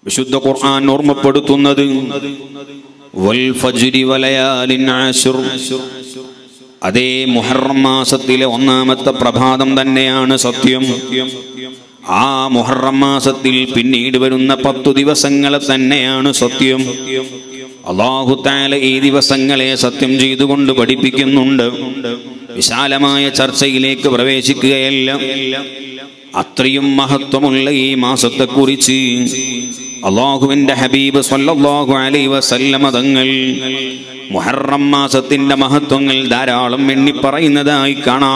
വിശുദ്ധ ഖുർആൻ ഓർമ്മപ്പെടുത്തുന്നത് വൽ ഫജ്രി വലയാലിൻ ആശിർ അതേ മുഹറം മാസത്തിലെ ഒന്നാമത്തെ പ്രഭാതം തന്നെയാണ് സത്യം ആ മുഹറം മാസത്തിൽ പിന്നീട് വരുന്ന പത്തു ദിവസങ്ങളെ തന്നെയാണ് സത്യം അള്ളാഹു താല ഈ ദിവസങ്ങളെ സത്യം ചെയ്തുകൊണ്ട് പഠിപ്പിക്കുന്നുണ്ട് വിശാലമായ ചർച്ചയിലേക്ക് പ്രവേശിക്കുകയല്ല അത്രയും മഹത്വമുള്ള ഈ മാസത്തെക്കുറിച്ച് അള്ളാഹുവിന്റെ ഹബീബ് സല്ലല്ലാഹു അലൈഹി വസല്ലമ തങ്ങൾ മുഹറം മാസത്തിന്റെ മഹത്വങ്ങൾ ധാരാളം എണ്ണി പറയുന്നതായി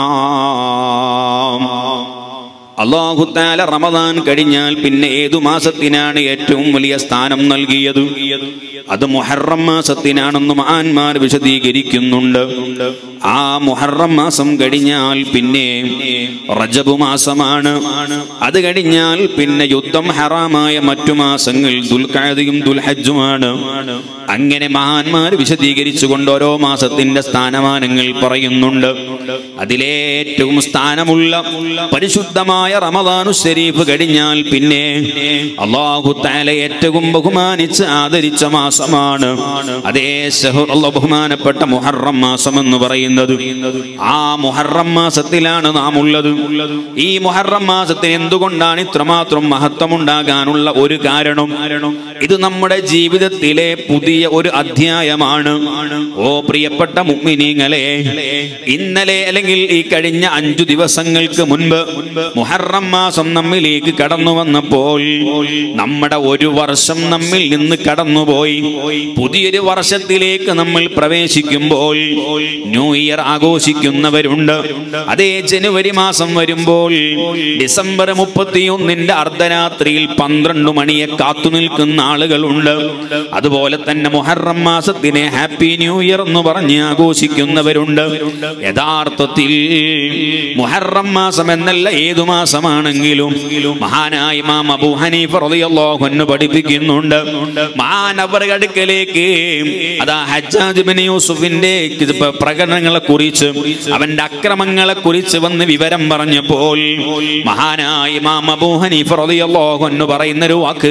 കാണാം അള്ളാഹു താല റമദാൻ കഴിഞ്ഞാൽ പിന്നെ ഏതു മാസത്തിനാണ് ഏറ്റവും വലിയ സ്ഥാനം നൽകിയത് അത് മുഹറം മാസത്തിനാണെന്ന് മഹാന്മാർ വിശദീകരിക്കുന്നുണ്ട് ആ മുഹറം മാസം കഴിഞ്ഞാൽ പിന്നെ റജബ് മാസമാണ് അത് കഴിഞ്ഞാൽ പിന്നെ യുദ്ധം ഹറാമായ മറ്റു മാസങ്ങൾ ദുൽഖാദയും ദുൽഹജ്ജുമാണ് അങ്ങനെ മഹാന്മാർ വിശദീകരിച്ചുകൊണ്ട് ഓരോ മാസത്തിന്റെ സ്ഥാനമാനങ്ങൾ പറയുന്നുണ്ട് അതിലേറ്റവും സ്ഥാനമുള്ള പരിശുദ്ധമായ റമദാനു ഷരീഫ് കഴിഞ്ഞാൽ പിന്നെ അള്ളാഹു താല ഏറ്റവും ബഹുമാനിച്ച് ആദരിച്ച മാസമാണ് അതേ സഹുർ ബഹുമാനപ്പെട്ട മുഹറം മാസം എന്ന് പറയുന്നത് ആ മുഹറം മാസത്തിലാണ് നാം ഉള്ളത് ഈ മുഹറം മാസത്തിന് എന്തുകൊണ്ടാണ് ഇത്രമാത്രം മഹത്വമുണ്ടാകാനുള്ള ഒരു കാരണം ഇത് നമ്മുടെ ജീവിതത്തിലെ പുതിയ ഒരു അധ്യായമാണ് ഓ പ്രിയപ്പെട്ട മുഗ്മിനീങ്ങളെ ഇന്നലെ അല്ലെങ്കിൽ ഈ കഴിഞ്ഞ അഞ്ചു ദിവസങ്ങൾക്ക് മുൻപ് മുഹറം മാസം നമ്മിലേക്ക് കടന്നു വന്നപ്പോൾ നമ്മുടെ ഒരു വർഷം നമ്മിൽ നിന്ന് കടന്നുപോയി പുതിയൊരു വർഷത്തിലേക്ക് നമ്മൾ പ്രവേശിക്കുമ്പോൾ ന്യൂ ഇയർ ആഘോഷിക്കുന്നവരുണ്ട് അതേ ജനുവരി മാസം വരുമ്പോൾ ഡിസംബർ മുപ്പത്തിയൊന്നിന്റെ അർദ്ധരാത്രിയിൽ പന്ത്രണ്ട് മണിയെ കാത്തു നിൽക്കുന്ന ആളുകളുണ്ട് അതുപോലെ തന്നെ മുഹറം മാസത്തിനെ ഹാപ്പി ന്യൂ ഇയർ എന്ന് പറഞ്ഞ് ആഘോഷിക്കുന്നവരുണ്ട് യഥാർത്ഥത്തിൽ മുഹറം മാസം എന്നല്ല ഏതു മാസമാണെങ്കിലും മഹാനായ ഇമാം അബൂ ഹനീഫ റളിയല്ലാഹു അൻഹു പഠിപ്പിക്കുന്നുണ്ട് മഹാനവറുടെ അടുക്കലേക്ക് അതാ ഹജ്ജാജ് ബിൻ യൂസുഫിന്റെ പ്രകടനങ്ങളെ കുറിച്ച് അവന്റെ അക്രമങ്ങളെ കുറിച്ച് വന്ന് വിവരം പറഞ്ഞപ്പോൾ മഹാനായ ഇമാം അബൂ ഹനീഫ റളിയല്ലാഹു അൻഹു പറയുന്ന ഒരു വാക്ക്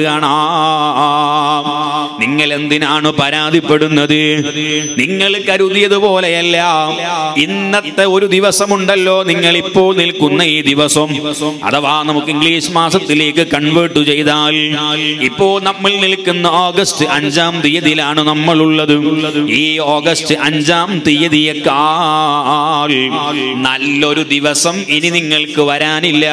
കാണാം നിങ്ങൾ എന്തിനാണ് പരാതിപ്പെടുന്നത് നിങ്ങൾ കരുതിയതുപോലെയല്ല ഇന്നത്തെ ഒരു ദിവസമുണ്ടല്ലോ നിങ്ങൾ ഇപ്പോൾ നിൽക്കുന്ന ഈ ദിവസം അഥവാ നമുക്ക് ഇംഗ്ലീഷ് മാസത്തിലേക്ക് കൺവേർട്ട് ചെയ്താൽ ഇപ്പോ നമ്മൾ നിൽക്കുന്ന ഓഗസ്റ്റ് അഞ്ചാം തീയതിയിലാണ് നമ്മളുള്ളത് ഈ ഓഗസ്റ്റ് അഞ്ചാം തീയതിയേക്കാൾ നല്ലൊരു ദിവസം ഇനി നിങ്ങൾക്ക് വരാനില്ല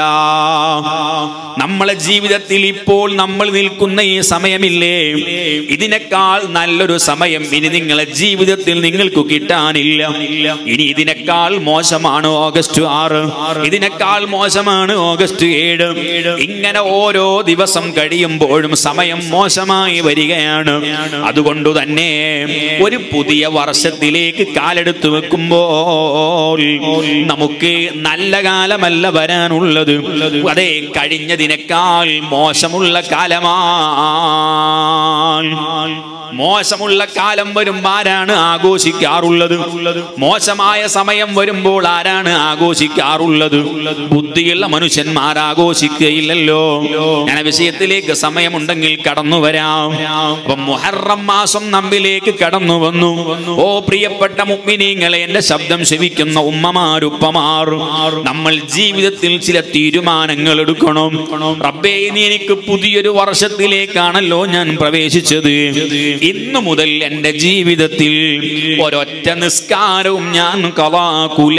നമ്മളെ ജീവിതത്തിൽ ഇപ്പോൾ നമ്മൾ നിൽക്കുന്ന ഈ സമയമില്ലേ ഇതിനേക്കാൾ നല്ലൊരു സമയം ഇനി നിങ്ങളെ ജീവിതത്തിൽ നിങ്ങൾക്ക് കിട്ടാനില്ല ഇനി ഇതിനേക്കാൾ മോശമാണ് ഓഗസ്റ്റ് ആറ് ഇതിനേക്കാൾ മോശമാണ് ഓഗസ്റ്റ് ഏഴ് ഇങ്ങനെ ഓരോ ദിവസം കഴിയുമ്പോഴും സമയം മോശമായി വരികയാണ് അതുകൊണ്ട് തന്നെ ഒരു പുതിയ വർഷത്തിലേക്ക് കാലെടുത്ത് വെക്കുമ്പോൾ നമുക്ക് നല്ല കാലമല്ല വരാനുള്ളത് അതെ കഴിഞ്ഞതിനേക്കാൾ മോശമുള്ള കാലമാണ് മോശമുള്ള കാലം വരുമ്പോൾ ആരാണ് ആഘോഷിക്കാറുള്ളത് മോശമായ സമയം വരുമ്പോൾ ആരാണ് ആഘോഷിക്കാറുള്ളത് ബുദ്ധിയുള്ള മനുഷ്യന്മാർ ആഘോഷിക്കുകയില്ലല്ലോ ഞാൻ ആ വിഷയത്തിലേക്ക് സമയമുണ്ടെങ്കിൽ കടന്നു വരാം അപ്പൊ മുഹറം മാസം നമ്മിലേക്ക് കടന്നു വന്നു ഓ പ്രിയപ്പെട്ട മുഗ്മിനീങ്ങളെ എന്റെ ശബ്ദം ശവിക്കുന്ന ഉമ്മമാരുപ്പമാർ നമ്മൾ ജീവിതത്തിൽ ചില തീരുമാനങ്ങൾ എടുക്കണം റബ്ബേ നീ എനിക്ക് പുതിയൊരു വർഷത്തിലേക്കാണല്ലോ ഞാൻ പ്രവേശിച്ചത് ഇന്നു മുതൽ എന്റെ ജീവിതത്തിൽ ഒരൊറ്റ നിസ്കാരവും ഞാൻ കളാക്കൂല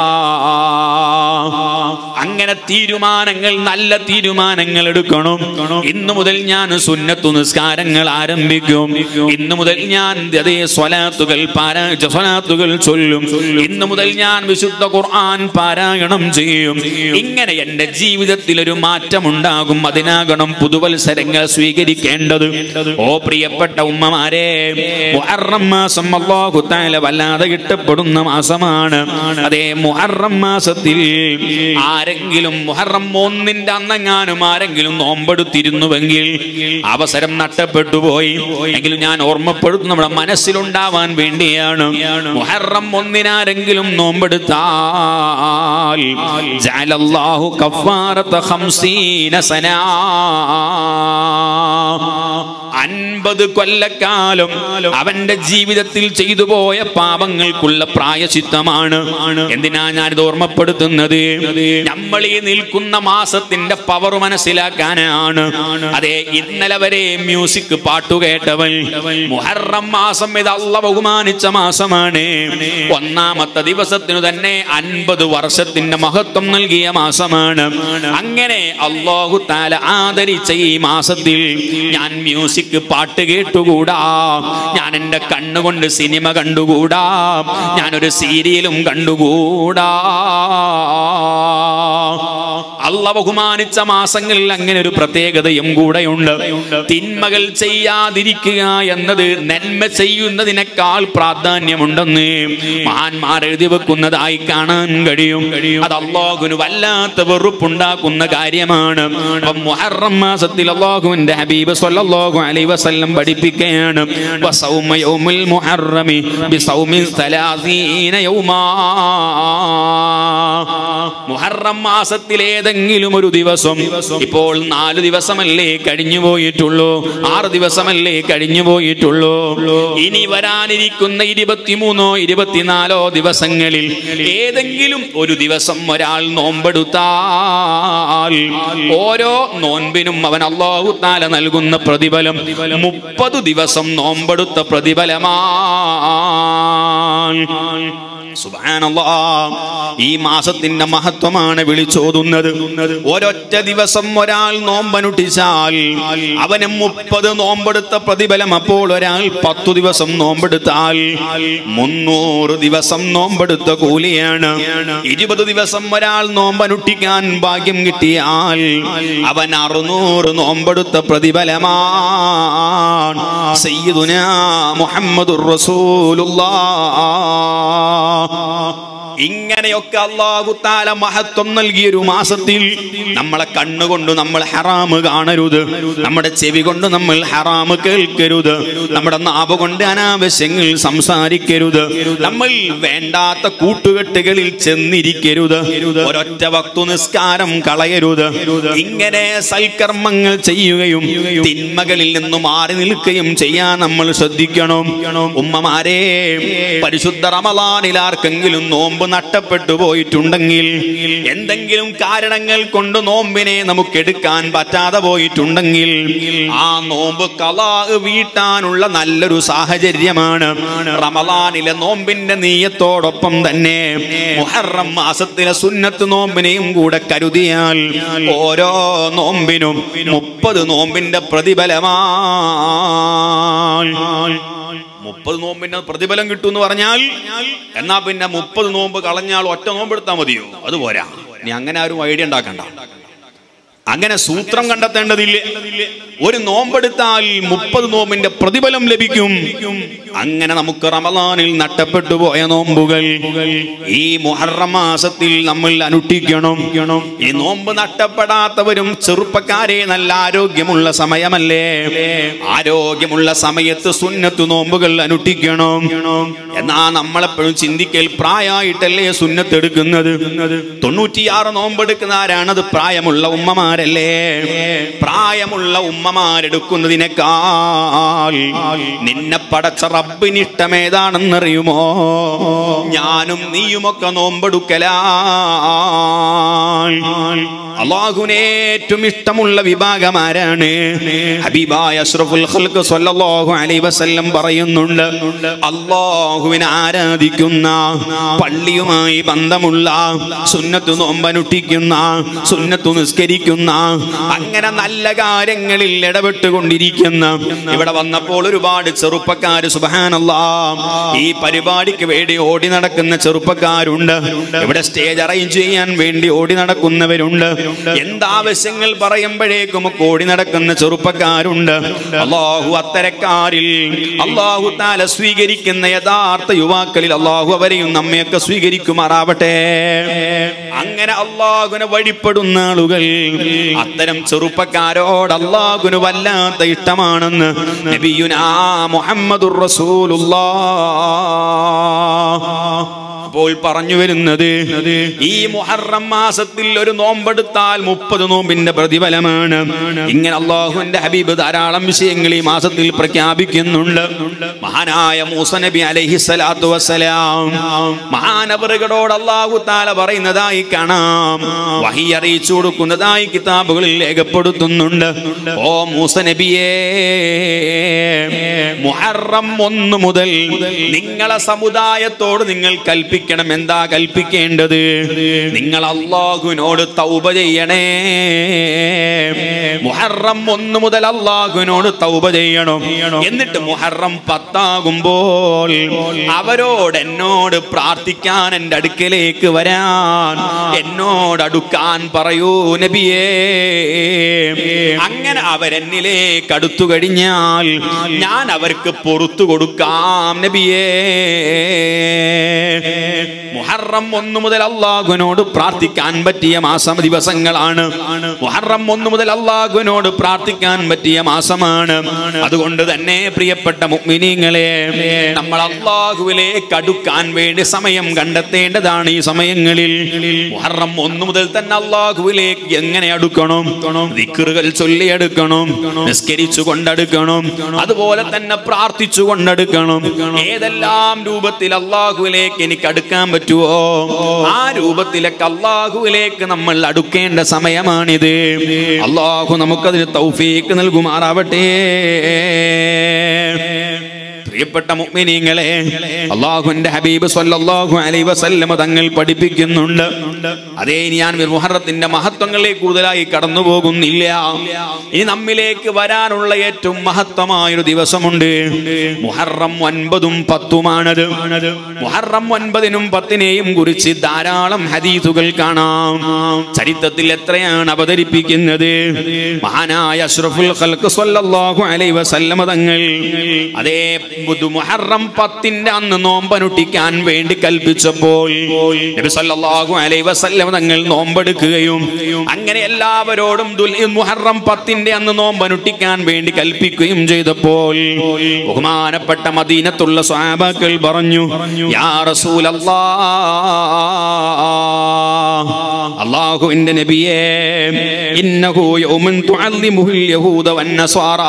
അങ്ങനെ തീരുമാനങ്ങൾ നല്ല തീരുമാനങ്ങൾ എടുക്കണം ഇന്നു മുതൽ ഞാൻ സുന്നത്തു നിസ്കാരങ്ങൾ ആരംഭിക്കും ഇന്നു മുതൽ ഞാൻ അതേ സ്വലാത്തുകൾ പാരാ സ്വലാത്തുകൾ ചൊല്ലും ഇന്നു മുതൽ ഞാൻ വിശുദ്ധ ഖുർആൻ പാരായണം ചെയ്യും ഇങ്ങനെ എന്റെ ജീവിതത്തിൽ ഒരു മാറ്റമുണ്ടാകും അതിനാകണം പുതുവത്സരങ്ങൾ സ്വീകരിക്കേണ്ടത് ഓ പ്രിയപ്പെട്ട ഉമ്മമാരെ മുഹറം മാസം അല്ലാഹു തആല വല്ലാതെ ഇഷ്ടപ്പെടുന്ന മാസമാണ് അതേ മുഹറം മാസത്തിൽ ആരെങ്കിലും മുഹറം ഒന്നിന്റെ അന്നെങ്ങാനും ആരെങ്കിലും നോമ്പെടുത്തിരുന്നുവെങ്കിൽ അവസരം നഷ്ടപ്പെട്ടു പോയി എങ്കിലും ഞാൻ ഓർമ്മപ്പെടുത്തും നമ്മുടെ മനസ്സിലുണ്ടാവാൻ വേണ്ടിയാണ് മുഹറം ഒന്നിനാരെങ്കിലും നോമ്പെടുത്താൽ ജഅലല്ലാഹു കഫാറത ഖംസീന സനാ അൻപത് കൊല്ലക്കാലം അവന്റെ ജീവിതത്തിൽ ചെയ്തു പോയ പാപങ്ങൾക്കുള്ള പ്രായശിത്തമാണ് എന്തിനാ ഞാനിത് ഓർമ്മപ്പെടുത്തുന്നത് നമ്മൾ ഈ നിൽക്കുന്ന മാസത്തിന്റെ പവർ മനസ്സിലാക്കാനാണ് അതെ ഇന്നലെ വരെ മ്യൂസിക് പാട്ടു കേട്ടവൻ മുഹറം മാസം ഇത് അള്ള ബഹുമാനിച്ച മാസമാണ് ഒന്നാമത്തെ ദിവസത്തിനു തന്നെ അൻപത് വർഷത്തിന്റെ മഹത്വം നൽകിയ മാസമാണ് അങ്ങനെ അള്ളാഹു താല ആദരിച്ച ഈ മാസത്തിൽ ഞാൻ മ്യൂസിക് പാട്ട് കേട്ടുകൂടാ ഞാൻ എൻ്റെ കണ്ണുകൊണ്ട് സിനിമ കണ്ടുകൂടാ ഞാനൊരു സീരിയലും കണ്ടുകൂടാ അള്ള ബഹുമാനിച്ച മാസങ്ങളിൽ അങ്ങനെ ഒരു പ്രത്യേകതയും കൂടെയുണ്ട് തിന്മകൾ ചെയ്യാതിരിക്കുക എന്നത് നന്മ ചെയ്യുന്നതിനേക്കാൾ പ്രാധാന്യമുണ്ടെന്ന് മഹാന്മാർ എഴുതി വെക്കുന്നതായി കാണാൻ കഴിയും അത് അള്ളാഹുന് വല്ലാത്ത വെറുപ്പുണ്ടാക്കുന്ന കാര്യമാണ് അപ്പം മുഹറം മാസത്തിൽ അള്ളാഹുവിന്റെ ഹബീബ് സല്ലല്ലാഹു അലൈഹി വസല്ലം പഠിപ്പിക്കുകയാണ് വസൗമ യൗമുൽ മുഹറമി ബിസൗമി സലാസീന യൗമാ മുഹറം മാസത്തിൽ ഏതെങ്കിലും ഒരു ദിവസം ഇപ്പോൾ നാല് ദിവസമല്ലേ കഴിഞ്ഞു പോയിട്ടുള്ളൂ ആറ് ദിവസമല്ലേ കഴിഞ്ഞു പോയിട്ടുള്ളൂ ഇനി വരാനിരിക്കുന്ന ഇരുപത്തിമൂന്നോ ഇരുപത്തിനാലോ ദിവസങ്ങളിൽ ഏതെങ്കിലും ഒരു ദിവസം ഒരാൾ നോമ്പെടുത്താൽ ഓരോ നോൻപിനും അവൻ അള്ളാഹു താല നൽകുന്ന പ്രതിഫലം മുപ്പത് ദിവസം നോമ്പെടുത്ത പ്രതിഫലമാണ് സുബ്ഹാനല്ലാ. ഈ മാസത്തിന്റെ മഹത്വമാണ് വിളിച്ചോതുന്നത് ഒരൊറ്റ ദിവസം ഒരാൾ നോമ്പനുഷ്ഠിച്ചാൽ അവന് മുപ്പത് നോമ്പെടുത്ത പ്രതിഫലം അപ്പോൾ ഒരാൾ പത്തു ദിവസം നോമ്പെടുത്താൽ മുന്നൂറ് ദിവസം നോമ്പെടുത്ത കൂലിയാണ് ഇരുപത് ദിവസം ഒരാൾ നോമ്പനുഷ്ഠിക്കാൻ ഭാഗ്യം കിട്ടിയാൽ അവൻ അറുന്നൂറ് നോമ്പെടുത്ത പ്രതിഫലമാണ് സയ്യിദുനാ മുഹമ്മദുർ റസൂലുള്ളാഹ് ഇങ്ങനെയൊക്കെ അള്ളാഹു താല മഹത്വം നൽകിയൊരു മാസത്തിൽ നമ്മളെ കണ്ണുകൊണ്ട് നമ്മൾ ഹറാമ് കാണരുത് നമ്മുടെ ചെവി കൊണ്ട് നമ്മൾ ഹറാമ് കേൾക്കരുത് നമ്മുടെ നാവ് കൊണ്ട് അനാവശ്യങ്ങൾ സംസാരിക്കരുത് നമ്മൾ വേണ്ടാത്ത കൂട്ടുകെട്ടുകളിൽ ചെന്നിരിക്കരുത് ഒരൊറ്റ വക്തു നിസ്കാരം കളയരുത് ഇങ്ങനെ സൽക്കർമ്മങ്ങൾ ചെയ്യുകയും തിന്മകളിൽ നിന്ന് മാറി നിൽക്കുകയും ചെയ്യാൻ നമ്മൾ ശ്രദ്ധിക്കണം ഉമ്മമാരെ പരിശുദ്ധ റമലാനിൽ ആർക്കെങ്കിലും നോമ്പ് നഷ്ടപ്പെട്ടു പോയിട്ടുണ്ടെങ്കിൽ എന്തെങ്കിലും കാരണങ്ങൾ കൊണ്ട് നോമ്പിനെ നമുക്ക് എടുക്കാൻ പറ്റാതെ പോയിട്ടുണ്ടെങ്കിൽ ആ നോമ്പ് കലാ വീട്ടാനുള്ള നല്ലൊരു സാഹചര്യമാണ് റമലാനിലെ നോമ്പിന്റെ നീയത്തോടൊപ്പം തന്നെ മുഹറം മാസത്തിലെ സുന്നത്ത് നോമ്പിനെയും കൂടെ കരുതിയാൽ ഓരോ നോമ്പിനും മുപ്പത് നോമ്പിന്റെ പ്രതിഫലമാണ് മുപ്പത് നോമ്പിന്റെ പ്രതിഫലം കിട്ടും എന്ന് പറഞ്ഞാൽ എന്നാ പിന്നെ മുപ്പത് നോമ്പ് കളഞ്ഞാൽ ഒറ്റ നോമ്പ് എടുത്താൽ മതിയോ അത് പോരാ നീ അങ്ങനെ ആരും ഐഡിയ ഉണ്ടാക്കണ്ട അങ്ങനെ സൂത്രം കണ്ടെത്തേണ്ടതില്ല ഒരു നോമ്പെടുത്താൽ മുപ്പത് നോമ്പിന്റെ പ്രതിഫലം ലഭിക്കും അങ്ങനെ നമുക്ക് റമദാനിൽ നഷ്ടപ്പെട്ടു പോയ നോമ്പുകൾ ഈ മുഹറം മാസത്തിൽ നമ്മൾ അനുഷ്ഠിക്കണം ഈ നോമ്പ് നഷ്ടപ്പെടാത്തവരും ചെറുപ്പക്കാരെ നല്ല ആരോഗ്യമുള്ള സമയമല്ലേ ആരോഗ്യമുള്ള സമയത്ത് സുന്നത്ത് നോമ്പുകൾ അനുഷ്ഠിക്കണം എന്നാ നമ്മളെപ്പോഴും ചിന്തിക്കൽ പ്രായമായിട്ടല്ലേ സുന്നത്ത് എടുക്കുന്നത് തൊണ്ണൂറ്റിയാറ് നോമ്പെടുക്കുന്ന ആരാണത് പ്രായമുള്ള ഉമ്മമാരല്ലേ പ്രായമുള്ള ഉമ്മമാരെടുക്കുന്നതിനേക്കാൾ നിന്നെ പടച്ച റബ്ബിന് ഇഷ്ടമേതാണെന്നറിയുമോ ഞാനും നീയുമൊക്കെ നോമ്പെടുക്കലാ അള്ളാഹുവിന് ഏറ്റവും ഇഷ്ടമുള്ള വിഭാഗം ആരാണ് ഹബീബായ അഷ്റഫുൽ ഖൽഖ് സ്വല്ലല്ലാഹു അലൈഹി വസല്ലം പറയുന്നുണ്ട് അള്ളാഹുവിനെ ആരാധിക്കുന്ന പള്ളിയുമായി ബന്ധമുള്ള സുന്നത്ത് നോമ്പനുഷ്ഠിക്കുന്ന സുന്നത്ത് നിസ്കരിക്കുന്ന അങ്ങനെ നല്ല കാര്യങ്ങളിൽ ഇടപെട്ടുകൊണ്ടിരിക്കുന്ന ഇവിടെ വന്നപ്പോൾ ഒരുപാട് ചെറുപ്പക്കാര് സുബഹാനല്ലാ ഈ പരിപാടിക്ക് വേണ്ടി ഓടി നടക്കുന്ന ചെറുപ്പക്കാരുണ്ട് ഇവിടെ സ്റ്റേജ് അറേഞ്ച് ചെയ്യാൻ വേണ്ടി ഓടി നടക്കുന്നവരുണ്ട് എന്താവശ്യങ്ങൾ പറയുമ്പോഴേക്കും ഒക്കെ ഓടി നടക്കുന്ന ചെറുപ്പക്കാരുണ്ട് അള്ളാഹു അത്തരക്കാരിൽ അള്ളാഹു താല സ്വീകരിക്കുന്ന യഥാർത്ഥ യുവാക്കളിൽ അള്ളാഹു അവരെയും നമ്മയൊക്കെ സ്വീകരിക്കുമാറാവട്ടെ അങ്ങനെ അള്ളാഹുവിനെ വഴിപ്പെടുന്ന ആളുകൾ അത്തരം ചെറുപ്പക്കാരോട് അള്ളാഹുവിന് വല്ലാത്ത ഇഷ്ടമാണെന്ന് നബിയുനാ മുഹമ്മദുർ റസൂലുള്ളാഹ് അപ്പോൾ പറഞ്ഞു വരുന്നത് ഈ മുഹറം മാസത്തിൽ ഒരു നോമ്പെടുത്താൽ മുപ്പത് നോമ്പിന്റെ പ്രതിഫലമാണ് ഇങ്ങനെ അള്ളാഹുവിന്റെ ഹബീബ് ധാരാളം വിഷയങ്ങൾ ഈ മാസത്തിൽ പ്രഖ്യാപിക്കുന്നുണ്ട് മഹാനായ മൂസ നബി അലൈഹി സ്വലാത്തു വസ്സലാം മഹാനവറുകളോട് അള്ളാഹു താല പറയുന്നതായി കാണാം വഹി അറിയിച്ചു കൊടുക്കുന്നതായി കിതാബുകളിൽ രേഖപ്പെടുത്തുന്നുണ്ട് ഓ മൂസ നബിയേ മുഹറം ഒന്ന് മുതൽ നിങ്ങളെ സമുദായത്തോട് നിങ്ങൾ കൽപ്പിക്കണം എന്താ കൽപ്പിക്കേണ്ടത് നിങ്ങൾ അള്ളാഹുവിനോട് തൗബ ചെയ്യണേ മുഹറം ഒന്ന് മുതൽ അള്ളാഹുവിനോട് തൗബ ചെയ്യണം എന്നിട്ട് മുഹറം പത്താകുമ്പോൾ അവരോട് എന്നോട് പ്രാർത്ഥിക്കാൻ എൻ്റെ അടുക്കലേക്ക് വരാൻ എന്നോട് അടുക്കാൻ പറയൂ നബിയേ അങ്ങനെ അവരെന്നിലേക്ക് അടുത്തു കഴിഞ്ഞാൽ ഞാൻ അവർക്ക് പുറത്തു കൊടുക്കാം നബിയേ മുഹറം ഒന്ന് മുതൽ അള്ളാഹുവിനോട് പ്രാർത്ഥിക്കാൻ പറ്റിയ മാസം ദിവസങ്ങളാണ് മുഹറം ഒന്ന് മുതൽ അള്ളാഹുവിനോട് പ്രാർത്ഥിക്കാൻ പറ്റിയ മാസമാണ് അതുകൊണ്ട് തന്നെ പ്രിയപ്പെട്ട മുഗ്മിനീങ്ങളെ നമ്മൾ അള്ളാഹുവിലേക്ക് അടുക്കാൻ വേണ്ടി സമയം കണ്ടെത്തേണ്ടതാണ് ഈ സമയങ്ങളിൽ മുഹറം ഒന്ന് മുതൽ തന്നെ അള്ളാഹുവിലേക്ക് എങ്ങനെ അടുക്കണം ദിക്കറുകൾ ചൊല്ലിയെടുക്കണം നിസ്കരിച്ചു കൊണ്ടെടുക്കണം അതുപോലെ തന്നെ പ്രാർത്ഥിച്ചു കൊണ്ടെടുക്കണം ഏതെല്ലാം രൂപത്തിൽ അള്ളാഹുവിലേക്ക് എനിക്ക് അടുക്കാൻ പറ്റുമോ ആ രൂപത്തിലേക്ക് അള്ളാഹുവിലേക്ക് നമ്മൾ അടുക്കേണ്ട സമയമാണിത് അള്ളാഹു നമുക്കതിന് തൗഫീക്ക് നൽകുമാറാവട്ടെ പ്രിയപ്പെട്ട മുഅ്മിനീങ്ങളെ അള്ളാഹുവിന്റെ ഹബീബ് സല്ലല്ലാഹു അലൈഹി വസല്ലമ തങ്ങൾ പഠിപ്പിക്കുന്നുണ്ട് അതേ ഇനി ഞാൻ മുഹറത്തിന്റെ മഹത്വങ്ങളിലേക്ക് കൂടുതലായി കടന്നു പോകുന്നില്ല ഇനി നമ്മിലേക്ക് വരാനുള്ള ഏറ്റവും മഹത്വമായ ഒരു ദിവസമുണ്ട് മുഹറം ഒൻപതും പത്തുമാണത് മുഹറം ഒൻപതിനും പത്തിനെയും കുറിച്ച് ധാരാളം ഹദീസുകൾ കാണാം ചരിത്രത്തിൽ എത്രയാണ് അവതരിപ്പിക്കുന്നത് മഹാനായ അഷ്റഫുൽ ഖൽഖ് സല്ലല്ലാഹു അലൈഹി വസല്ലമ തങ്ങൾ അതേ ബുധു മുഹറം പത്തിന്റെ അന്ന് നോമ്പനുഷ്ഠിക്കാൻ വേണ്ടി കൽപ്പിച്ചപ്പോൾ നബി സല്ലല്ലാഹു അലൈഹി വസല്ലം തങ്ങൾ നോമ്പെടുക്കുകയും അങ്ങനെ എല്ലാവരോടും ദുൽ- മുഹറം പത്തിന്റെ അന്ന് നോമ്പനുഷ്ഠിക്കാൻ വേണ്ടി കൽപ്പിക്കുകയും ചെയ്തപ്പോൾ ബഹുമാനപ്പെട്ട മദീനത്തുള്ള സ്വാബാക്കൾ പറഞ്ഞു യാ റസൂലല്ലാ അള്ളാഹുവിന്റെ നബിയേ ഇന്നഹു യൗമൻ തുഅല്ലിമുഹുൽ യഹൂദ വന്നസ്വാറാ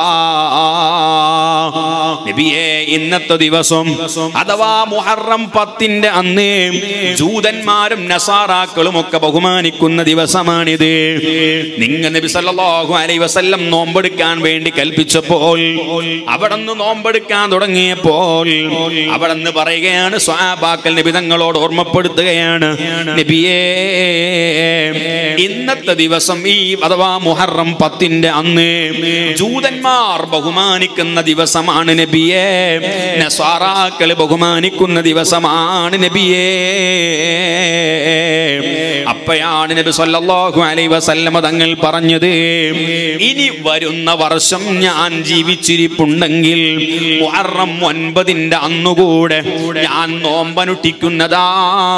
നബിയേ ഇന്നത്തെ ദിവസം അഥവാ മുഹറം പത്തിന്റെ അന്ന് ജൂതന്മാരും നസാറാക്കളും ഒക്കെ ബഹുമാനിക്കുന്ന ദിവസമാണിത് നിങ്ങൾ നബി സല്ലല്ലാഹു അലൈഹി വസല്ലം നോമ്പെടുക്കാൻ വേണ്ടി കൽപ്പിച്ചപ്പോൾ അവിടുന്ന് നോമ്പെടുക്കാൻ തുടങ്ങിയപ്പോൾ അവിടുന്ന് പറയുകയാണ് സ്വാബാക്കൽ നബി തങ്ങളോട് ഓർമ്മപ്പെടുത്തുകയാണ് നബിയേ ഇന്നത്തെ ദിവസം ഈ അഥവാ മുഹറം പത്തിന്റെ അന്ന് ജൂതന്മാർ ബഹുമാനിക്കുന്ന ദിവസമാണ് നബിയേ നസ്വാറാക്കൾ ബഹുമാനിക്കുന്ന ദിവസമാണ് നബിയേ അപ്പയാണ് നബി സല്ലല്ലാഹു അലൈഹി വസല്ലമ തങ്ങൾ പറഞ്ഞത് ഇനി വരുന്ന വർഷം ഞാൻ ജീവിച്ചിരിപ്പുണ്ടെങ്കിൽ മുഹറം ഒൻപതിന്റെ അന്നുകൂടെ ഞാൻ നോമ്പനുഷ്ഠിക്കുന്നതാ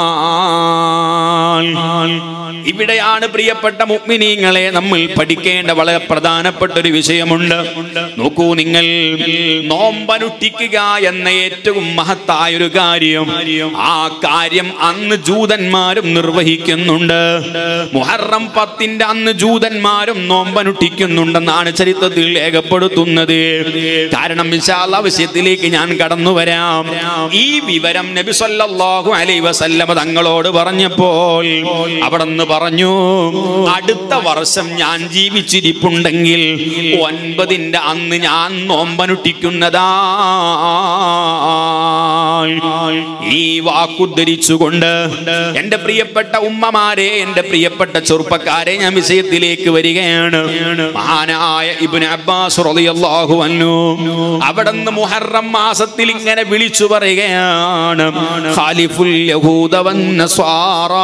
ഇവിടെയാണ് പ്രിയപ്പെട്ട മുഗ്മിനീങ്ങളെ നമ്മൾ പഠിക്കേണ്ട വളരെ പ്രധാനപ്പെട്ട ഒരു വിഷയമുണ്ട് നോക്കൂ നിങ്ങൾ നോമ്പനുഷ്ഠിക്കുക എന്ന ഏറ്റവും മഹത്തായ ഒരു കാര്യം ആ കാര്യം അന്ന് ജൂതന്മാരും നിർവഹിക്കുന്നുണ്ട് മുഹറം പത്തിന്റെ അന്ന് ജൂതന്മാരും നോമ്പനുഷ്ഠിക്കുന്നുണ്ടെന്നാണ് ചരിത്രത്തിൽ രേഖപ്പെടുത്തുന്നത് കാരണം വിശാല വിഷയത്തിലേക്ക് ഞാൻ കടന്നു വരാം ഈ വിവരം നബി സല്ലല്ലാഹു അലൈഹി വസല്ലമ തങ്ങളോട് പറഞ്ഞപ്പോൾ അവിടെന്ന് പറഞ്ഞു അടുത്ത വർഷം ഞാൻ ജീവിച്ചിരിപ്പുണ്ടെങ്കിൽ ഒൻപതിന്റെ അന്ന് ഞാൻ നോമ്പനുഷ്ഠിക്കുന്നതാ ഈ വാക്കുദ്ധരിച്ചുകൊണ്ട് എന്റെ പ്രിയപ്പെട്ട ഉമ്മമാരെ എന്റെ പ്രിയപ്പെട്ട ചെറുപ്പക്കാരെ ഞാൻ വിഷയത്തിലേക്ക് വരികയാണ് മഹാനായ ഇബ്നു അബ്ബാസ് റളിയല്ലാഹു അൻഹു അവിടുന്ന് മുഹറം മാസത്തിൽ ഇങ്ങനെ വിളിച്ചു പറയുകയാണ് ഖാലിഫുൽ യഹൂദ വന്നസ്വാറാ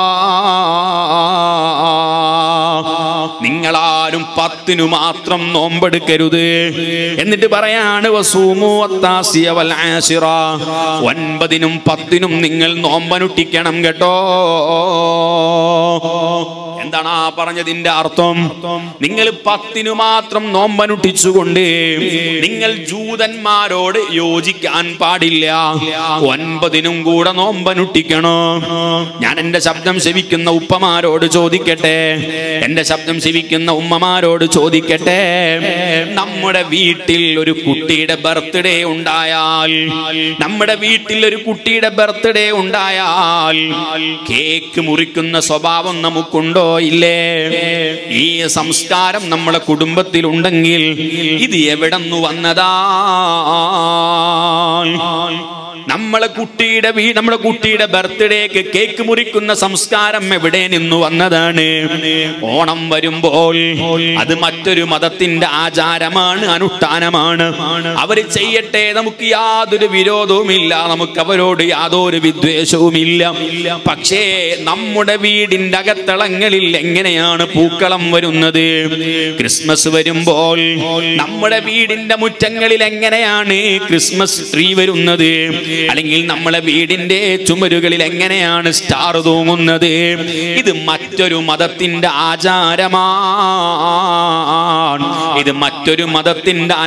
നിങ്ങളാരും പത്തിനു മാത്രം നോമ്പെടുക്കരുത് എന്നിട്ട് പറയാണ് വസൂമു വത്താസിയ വൽ ആശിറ. ഒൻപതിനും പത്തിനും നിങ്ങൾ നോമ്പനുഷ്ഠിക്കണം കേട്ടോ എന്താണ് ആ പറഞ്ഞതിന്റെ അർത്ഥം നിങ്ങൾ പത്തിനു മാത്രം നോമ്പനുഷ്ഠിച്ചുകൊണ്ട് നിങ്ങൾ നിങ്ങൾ ജൂതന്മാരോട് യോജിക്കാൻ പാടില്ല ഒൻപതിനും കൂടെ നോമ്പനുട്ടിക്കണോ ഞാൻ എന്റെ ശബ്ദം ശവിക്കുന്ന ഉപ്പമാരോട് ചോദിക്കട്ടെ എന്റെ ശബ്ദം ശവിക്കുന്ന ഉമ്മമാരോട് ചോദിക്കട്ടെ നമ്മുടെ വീട്ടിൽ ഒരു കുട്ടിയുടെ ബർത്ത്ഡേ ഉണ്ടായാൽ നമ്മുടെ വീട്ടിൽ ഒരു കുട്ടിയുടെ ബർത്ത്ഡേ ഉണ്ടായാൽ കേക്ക് മുറിക്കുന്ന സ്വഭാവം നമുക്കുണ്ടോ ഇല്ലേ ഈ സംസ്കാരം നമ്മളെ കുടുംബത്തിൽ ഉണ്ടെങ്കിൽ ഇത് എവിടെന്നു വന്നതാ നമ്മളെ കുട്ടിയുടെ വീ നമ്മുടെ കുട്ടിയുടെ ബർത്ത്ഡേക്ക് കേക്ക് മുറിക്കുന്ന സംസ്കാരം എവിടെ നിന്നു വന്നതാണ് ഓണം വരുമ്പോൾ അത് മറ്റൊരു മതത്തിന്റെ ആചാരമാണ് അനുഷ്ഠാനമാണ് അവര് ചെയ്യട്ടെ നമുക്ക് യാതൊരു വിരോധവുമില്ല നമുക്ക് അവരോട് യാതൊരു വിദ്വേഷവുമില്ല പക്ഷേ നമ്മുടെ വീടിന്റെ അകത്തളങ്ങളിൽ എങ്ങനെയാണ് പൂക്കളം വരുന്നത് ക്രിസ്മസ് വരുമ്പോൾ നമ്മുടെ വീടിന്റെ മുറ്റങ്ങളിൽ എങ്ങനെയാണ് ക്രിസ്മസ് ട്രീ വരുന്നത് അല്ലെങ്കിൽ നമ്മളെ വീടിന്റെ ചുമരുകളിൽ എങ്ങനെയാണ് സ്റ്റാർ തൂങ്ങുന്നത് ഇത് മറ്റൊരു മതത്തിന്റെ ആചാരമാണ് ഇത് മറ്റൊരു മതത്തിന്റെ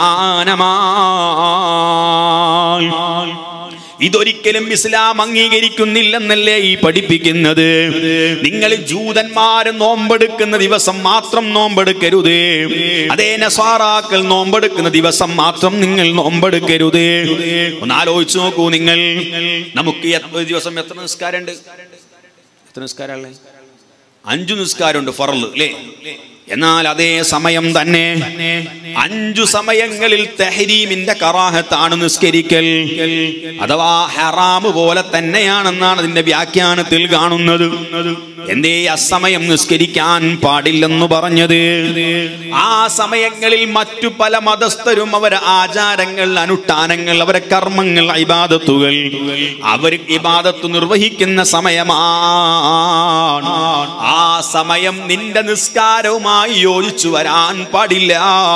അനുഷ്ഠാനമാണ് ഇതൊരിക്കലും ഇസ്ലാം അംഗീകരിക്കുന്നില്ലെന്നല്ലേ ഈ പഠിപ്പിക്കുന്നത് നിങ്ങൾ ജൂതന്മാര് നോമ്പെടുക്കുന്ന ദിവസം മാത്രം നോമ്പെടുക്കരുത് അതേ നസ്വാറാക്കൾ നോമ്പെടുക്കുന്ന ദിവസം മാത്രം നിങ്ങൾ നോമ്പെടുക്കരുത് ഒന്ന് ആലോചിച്ച് നോക്കൂ നിങ്ങൾ നമുക്ക് എത്ര ദിവസം എത്ര നിസ്കാരമുണ്ട് എത്ര നിസ്കാരമുള്ളത് അഞ്ചു നിസ്കാരമുണ്ട് ഫറല് അല്ലേ എന്നാൽ അതേ സമയം തന്നെ അഞ്ചു സമയങ്ങളിൽ തെഹരീമിന്റെ കറാഹത്താണ് നിസ്കരിക്കൽ അഥവാ ഹറാമ് പോലെ തന്നെയാണെന്നാണ് അതിന്റെ വ്യാഖ്യാനത്തിൽ കാണുന്നത് എന്തേ അസമയം നിസ്കരിക്കാൻ പാടില്ലെന്ന് പറഞ്ഞത് ആ സമയങ്ങളിൽ മറ്റു പല മതസ്ഥരും അവരെ ആചാരങ്ങൾ അനുഷ്ഠാനങ്ങൾ അവരെ കർമ്മങ്ങൾ ഇബാദത്തുകൾ അവർ ഇബാദത്ത് നിർവഹിക്കുന്ന സമയമാണ് ആ സമയം നിന്റെ നിസ്കാരവുമായി യോജിച്ചു വരാൻ പാടില്ല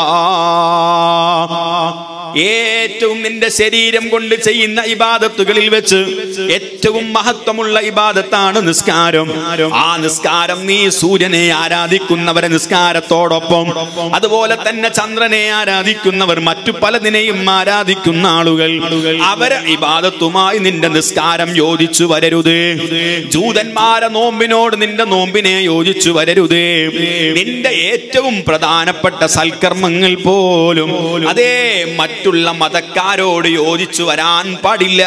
ഏറ്റവും നിന്റെ ശരീരം കൊണ്ട് ചെയ്യുന്ന ഇബാദത്തുകളിൽ വെച്ച് ഏറ്റവും മഹത്വമുള്ള ഇബാദത്താണ് നിസ്കാരം ആ നിസ്കാരം നീ സൂര്യനെ ആരാധിക്കുന്നവരെ നിസ്കാരത്തോടൊപ്പം അതുപോലെ തന്നെ ചന്ദ്രനെ ആരാധിക്കുന്നവർ മറ്റു പലതിനെയും ആരാധിക്കുന്ന ആളുകൾ അവരെ ഇബാദത്തുമായി നിന്റെ നിസ്കാരം യോജിച്ചു വരരുത് ജൂതന്മാരെ നോമ്പിനോട് നിന്റെ നോമ്പിനെ യോജിച്ചു വരരുത് നിന്റെ ഏറ്റവും പ്രധാനപ്പെട്ട സൽക്കർമ്മങ്ങൾ പോലും അതേ മറ്റുള്ള മതക്കാരോട് യോജിച്ചു വരാൻ പാടില്ല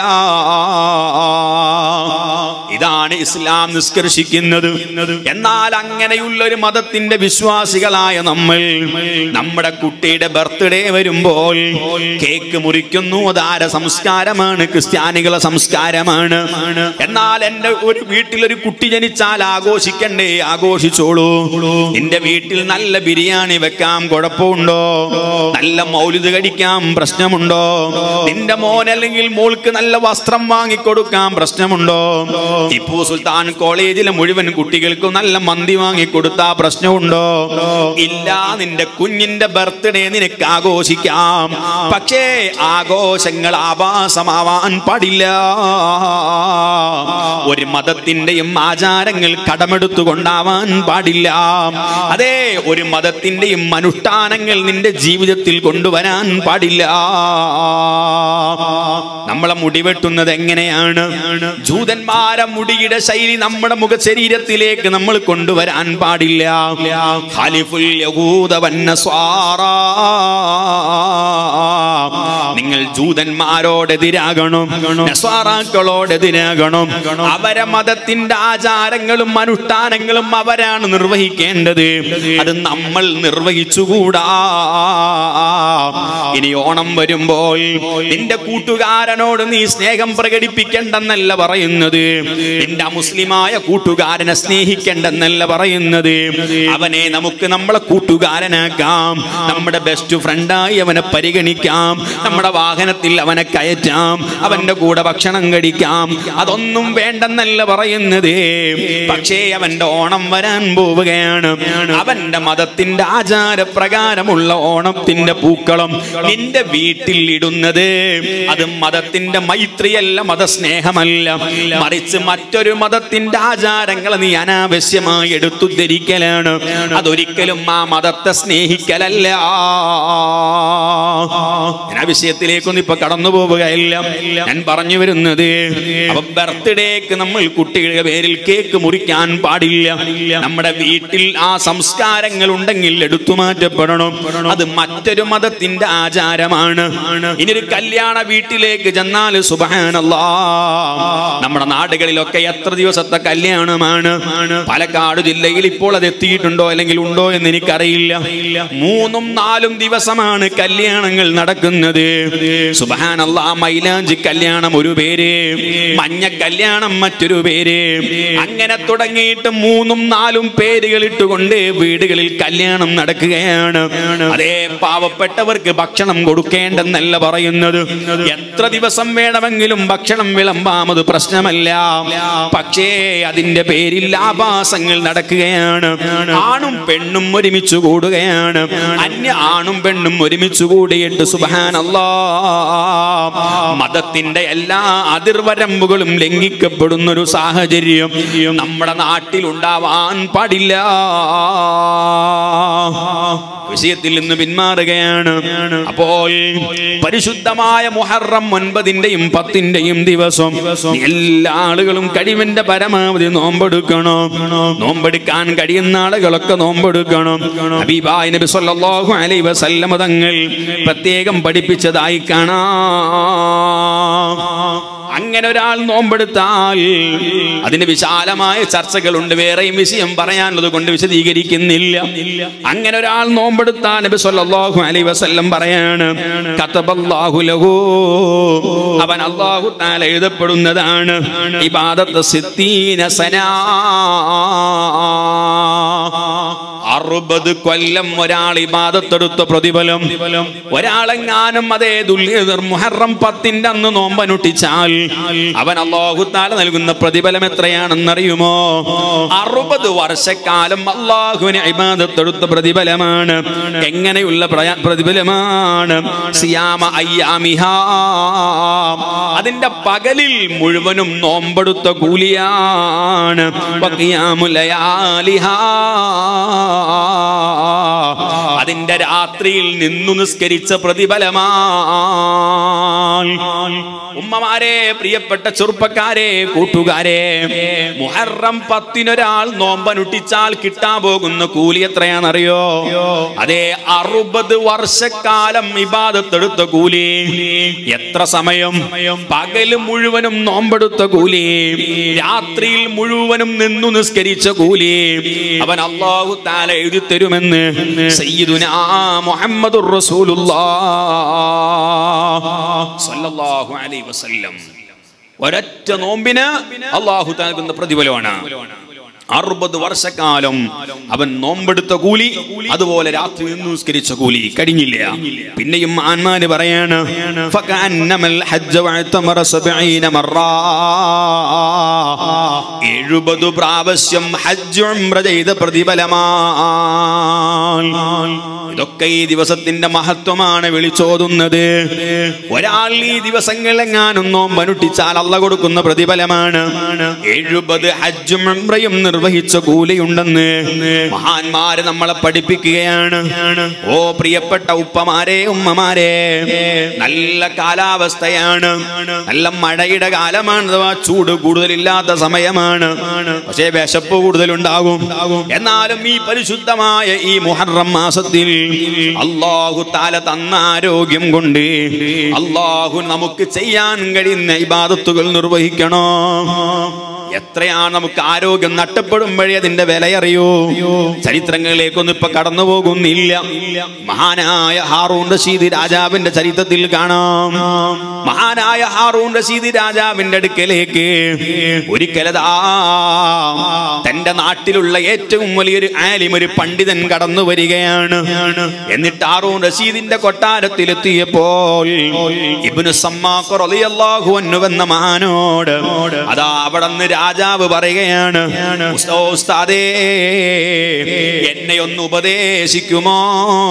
ഇതാണ് ഇസ്ലാം നിഷ്കർഷിക്കുന്നത് എന്നാൽ അങ്ങനെയുള്ള ഒരു മതത്തിന്റെ വിശ്വാസികളായ നമ്മൾ നമ്മുടെ കുട്ടിയുടെ ബർത്ത്ഡേ വരുമ്പോൾ കേക്ക് മുറിക്കുന്നു അതാര സംസ്കാരമാണ് ക്രിസ്ത്യാനികളെ സംസ്കാരമാണ് എന്നാൽ എന്റെ ഒരു വീട്ടിൽ ഒരു കുട്ടി ജനിച്ചാൽ ആഘോഷിക്കണ്ടേ ആഘോഷിച്ചോളൂ നിന്റെ വീട്ടിൽ നല്ല ബിരിയാണി വെക്കാം കുഴപ്പമുണ്ടോ നല്ല മൗലിത് കഴിക്കാം പ്രശ്നമുണ്ടോ നിന്റെ മോൻ അല്ലെങ്കിൽ മോൾക്ക് നല്ല വസ്ത്രം വാങ്ങിക്കൊടുക്കാം പ്രശ്നമുണ്ടോ ടിപ്പു സുൽത്താൻ കോളേജിലെ മുഴുവൻ കുട്ടികൾക്കും നല്ല മന്തി വാങ്ങിക്കൊടുത്താ പ്രശ്നമുണ്ടോ ഇല്ല നിന്റെ കുഞ്ഞിന്റെ ബർത്ത്ഡേ നിനക്ക് ആഘോഷിക്കാം പക്ഷേ ആഘോഷങ്ങൾ ആഭാസമാവാൻ പാടില്ല ഒരു മതത്തിന്റെയും ആചാരങ്ങൾ കടമെടുത്തുകൊണ്ടാവാൻ പാടില്ല അതെ ഒരു മതത്തിന്റെയും അനുഷ്ഠാനങ്ങൾ നിന്റെ ജീവിതത്തിൽ കൊണ്ടുവരാൻ പാടില്ല നമ്മളെ മുടി വെട്ടുന്നത് എങ്ങനെയാണ് ജൂതന്മാരെ മുടിയുടെ ശൈലി നമ്മുടെ മുഖ ശരീരത്തിലേക്ക് നമ്മൾ കൊണ്ടുവരാൻ പാടില്ല ഖാലിഫുൽ യഹൂദ വന്നസ്വാറാ. നിങ്ങൾ ജൂതന്മാരോടെതിരാകണം നസ്വാറാക്കളോടെതിരാകണം അവരെ മതത്തിന്റെ ആചാരങ്ങളും അനുഷ്ഠാനങ്ങളും അവരാണ് നിർവഹിക്കേണ്ടത് അത് നമ്മൾ നിർവഹിച്ചുകൂടാ ഇനി ഓണം വരുമ്പോൾ നിന്റെ കൂട്ടുകാരനോട് നീ സ്നേഹം പ്രകടിപ്പിക്കണ്ടെന്നല്ല പറയുന്നത് നിന്റെ മുസ്ലിമായ കൂട്ടുകാരനെ സ്നേഹിക്കണ്ടെന്നല്ല പറയുന്നത് അവനെ നമുക്ക് നമ്മളെ കൂട്ടുകാരനാക്കാം നമ്മുടെ ബെസ്റ്റ് ഫ്രണ്ടായി അവനെ പരിഗണിക്കാം നമ്മുടെ വാഹനത്തിൽ അവനെ കയറ്റാം അവന്റെ കൂടെ ഭക്ഷണം കഴിക്കാം അതൊന്നും വേണ്ടെന്നല്ല പറയുന്നത് പക്ഷേ അവന്റെ ഓണം വരാൻ പോവുകയാണ് അവന്റെ മതത്തിന്റെ ആചാരപ്രകാരമുള്ള ഓണത്തിന്റെ പൂക്കളം നിന്റെ വീട്ടിൽ ഇടുന്നത് അത് മതത്തിന്റെ മൈത്രിയല്ല മതസ്നേഹമല്ല മറിച്ച് മറ്റൊരു മതത്തിന്റെ ആചാരങ്ങൾ നീ അനാവശ്യമായി എടുത്തുദ്ധരിക്കലാണ് അതൊരിക്കലും ആ മതത്തെ സ്നേഹിക്കലല്ല ഞാൻ ആ വിഷയത്തിലേക്കൊന്നും ഇപ്പൊ കടന്നു പോവുകയില്ല ഞാൻ പറഞ്ഞു വരുന്നത് അപ്പൊ ബർത്ത്ഡേക്ക് നമ്മൾ കുട്ടികളുടെ പേരിൽ കേക്ക് മുറിക്കാൻ പാടില്ല നമ്മുടെ വീട്ടിൽ ആ സംസ്കാരങ്ങൾ ഉണ്ടെങ്കിൽ എടുത്തു മാറ്റപ്പെടണം അത് മറ്റൊരു മതത്തിന്റെ ആചാരമാണ് ഇനി ഒരു കല്യാണ വീട്ടിലേക്ക് ചെന്നാൽ സുബാനല്ലാ നമ്മുടെ നാടുകളിലൊക്കെ എത്ര ദിവസത്തെ കല്യാണമാണ് പാലക്കാട് ജില്ലയിൽ ഇപ്പോൾ അത് എത്തിയിട്ടുണ്ടോ അല്ലെങ്കിൽ ഉണ്ടോ എന്ന് എനിക്കറിയില്ല മൂന്നും നാലും ദിവസമാണ് കല്യാണങ്ങൾ നടക്കുന്നത് സുബാനല്ലാ മൈലാഞ്ചി കല്യാണം ഒരു പേര് മഞ്ഞ കല്യാണം മറ്റൊരു പേര് അങ്ങനെ തുടങ്ങിയിട്ട് മൂന്നും നാലും പേരുകൾ ഇട്ടുകൊണ്ട് വീടുകളിൽ കല്യാണം നടക്കുകയാണ് അതേ പാവപ്പെട്ടവർക്ക് ഭക്ഷണം കൊടുക്കേണ്ടെന്നല്ല പറയുന്നത് എത്ര ദിവസം വേണമെങ്കിലും ഭക്ഷണം വിളമ്പാമത് പ്രശ്നമല്ല പക്ഷേ അതിന്റെ പേരിൽ ആഭാസങ്ങൾ നടക്കുകയാണ് ആണും പെണ്ണും ഒരുമിച്ച് കൂടുകയാണ് അന്യ ആണും പെണ്ണും ഒരുമിച്ച് കൂടിയിട്ട് സുബാനല്ലാ മതത്തിന്റെ എല്ലാ അതിർവരമ്പുകളും ലംഘിക്കപ്പെടുന്ന ഒരു സാഹചര്യം നമ്മുടെ നാട്ടിൽ ഉണ്ടാവാൻ പാടില്ല വിഷയത്തിൽ നിന്ന് പിന്മാറുകയാണ് അപ്പോൾ പരിശുദ്ധമായ മുഹറം ഒൻപതിന്റെയും പത്തിന്റെയും ദിവസം എല്ലാ ആളുകളും കഴിവിന്റെ പരമാവധി നോമ്പെടുക്കണം നോമ്പെടുക്കാൻ കഴിയുന്ന ആളുകളൊക്കെ നോമ്പെടുക്കണം ഹബീബായ നബി സല്ലല്ലാഹു അലൈഹി വസല്ലമ തങ്ങൾ പ്രത്യേകം പഠിപ്പിച്ചതായി കാണാം അങ്ങനെ ഒരാൾ നോമ്പെടുത്താൽ അതിന് വിശാലമായ ചർച്ചകളുണ്ട് വേറെയും വിഷയം പറയാനുള്ളത് കൊണ്ട് വിശദീകരിക്കുന്നില്ല അങ്ങനെ ഒരാൾ നോമ്പെടുത്താൽ നബി സല്ലല്ലാഹു അലൈഹി വസല്ലം പറയാണ് കതബല്ലാഹു ലഹു അവൻ അല്ലാഹു തആല എഴുതപ്പെടുന്നതാണ് ഇബാദത്ത് സിത്തീന സനാ അറുപത് കൊല്ലം ഒരാൾ ഇബാദത്തെടുത്ത പ്രതിഫലം ഒരാളെങ്ങാനും അതേ ദുല്യർ മുഹറം പത്തിന്റെ അന്ന് നോമ്പനുഷ്ഠിച്ചാൽ അവൻ അള്ളാഹുത്താല നൽകുന്ന പ്രതിഫലം എത്രയാണെന്നറിയുമോ അറുപത് വർഷക്കാലം അള്ളാഹുവിനെ ഇബാദത്തെടുത്ത പ്രതിഫലമാണ് എങ്ങനെയുള്ള പ്രയ- പ്രതിഫലമാണ് സിയാമ അയ്യാമിഹാ അതിന്റെ പകലിൽ മുഴുവനും നോമ്പെടുത്ത കൂലിയാണ് വഖിയാമുലയാലിഹാ. അതിന്റെ രാത്രിയിൽ നിന്നു നിസ്കരിച്ച പ്രതിഫലമാണ് ഉമ്മമാരെ പ്രിയപ്പെട്ട ചെറുപ്പക്കാരെ കൂട്ടുകാരെ മുഹറം പത്തിനൊരാൾ നോമ്പനുഷ്ഠിച്ചാൽ കിട്ടാൻ പോകുന്ന കൂലി എത്രയാണെന്നറിയോ അതെ അറുപത് വർഷക്കാലം ഇബാദത്തെടുത്ത കൂലി എത്ര സമയം പകല് മുഴുവനും നോമ്പെടുത്ത കൂലി രാത്രിയിൽ മുഴുവനും നിന്നു നിസ്കരിച്ച കൂലി അവൻ അള്ളാഹു താല എഴുതി തരുമെന്ന് സയ്യിദുനാ മുഹമ്മദുർ റസൂലുള്ളാഹ് സ്വല്ലല്ലാഹു അലൈഹി വസല്ലം ഒരൊറ്റ നോമ്പിന് അള്ളാഹു നൽകുന്ന പ്രതിഫലമാണ് അറുപത് വർഷക്കാലം അവൻ നോമ്പെടുത്ത കൂലി അതുപോലെ രാത്രി നിന്ന് നിസ്കരിച്ച കൂലി കഴിഞ്ഞില്ല പിന്നെയും ആന്മാര് പറയാണ് ഫകഅന്നമൽ ഹജ്ജ വഅതമറ സബഈന മറാ. എഴുപത് പ്രാവശ്യം ഹജ്ജ് ഉംറ ചെയ്ത പ്രതിഫലമാണ് ഇതൊക്കെ ഈ ദിവസത്തിന്റെ മഹത്വമാണ് വിളിച്ചോതുന്നത് ഒരാൾ ഈ ദിവസങ്ങളെങ്ങാനും നോമ്പനുഷ്ഠിച്ചാൽ അല്ല കൊടുക്കുന്ന പ്രതിഫലമാണ് എഴുപത് ഹജ്ജും ഉംറയും നിർവഹിച്ച കൂലിയുണ്ടെന്ന് മഹാന്മാര് നമ്മളെ പഠിപ്പിക്കുകയാണ് ഓ പ്രിയപ്പെട്ട ഉപ്പമാരെ ഉമ്മമാരെ നല്ല കാലാവസ്ഥയാണ് നല്ല മഴയുടെ കാലമാണ് അഥവാ ചൂട് കൂടുതലില്ലാത്ത സമയമാണ് പക്ഷേ വിശപ്പ് കൂടുതലുണ്ടാകും എന്നാലും ഈ പരിശുദ്ധമായ ഈ മുഹറം മാസത്തിൽ അള്ളാഹു താല തന്ന ആരോഗ്യം കൊണ്ട് അള്ളാഹു നമുക്ക് ചെയ്യാൻ കഴിയുന്ന ഇബാദത്തുകൾ നിർവഹിക്കണോ എത്രയാണ് നമുക്ക് ആരോഗ്യം നഷ്ടപ്പെടുമ്പോഴേ അതിന്റെ വിലയറിയൂ ചരിത്രങ്ങളിലേക്കൊന്നും ഇപ്പൊ കടന്നു പോകുന്നില്ല മഹാനായ ഹാറൂൺ റഷീദ് രാജാവിന്റെ ചരിത്രത്തിൽ കാണാം മഹാനായ ഹാറൂൺ റഷീദ് രാജാവിന്റെ അടുക്കലേക്ക് ഒരിക്കലതാ തന്റെ നാട്ടിലുള്ള ഏറ്റവും വലിയൊരു ആലിം ഒരു പണ്ഡിതൻ കടന്നു വരികയാണ് എന്നിട്ട് ഹാറൂൺ റഷീദിന്റെ കൊട്ടാരത്തിലെത്തിയപ്പോൾ ഇബ്നു സമ്മാഖ് റളിയല്ലാഹു അൻഹു എന്ന മഹാനോട് അതാ അവിടെ നിന്ന് രാജാവ് പറയുകയാണ് "ഉസ്താ- ഉസ്താദേ എന്നെ ഒന്ന് ഉപദേശിക്കുമോ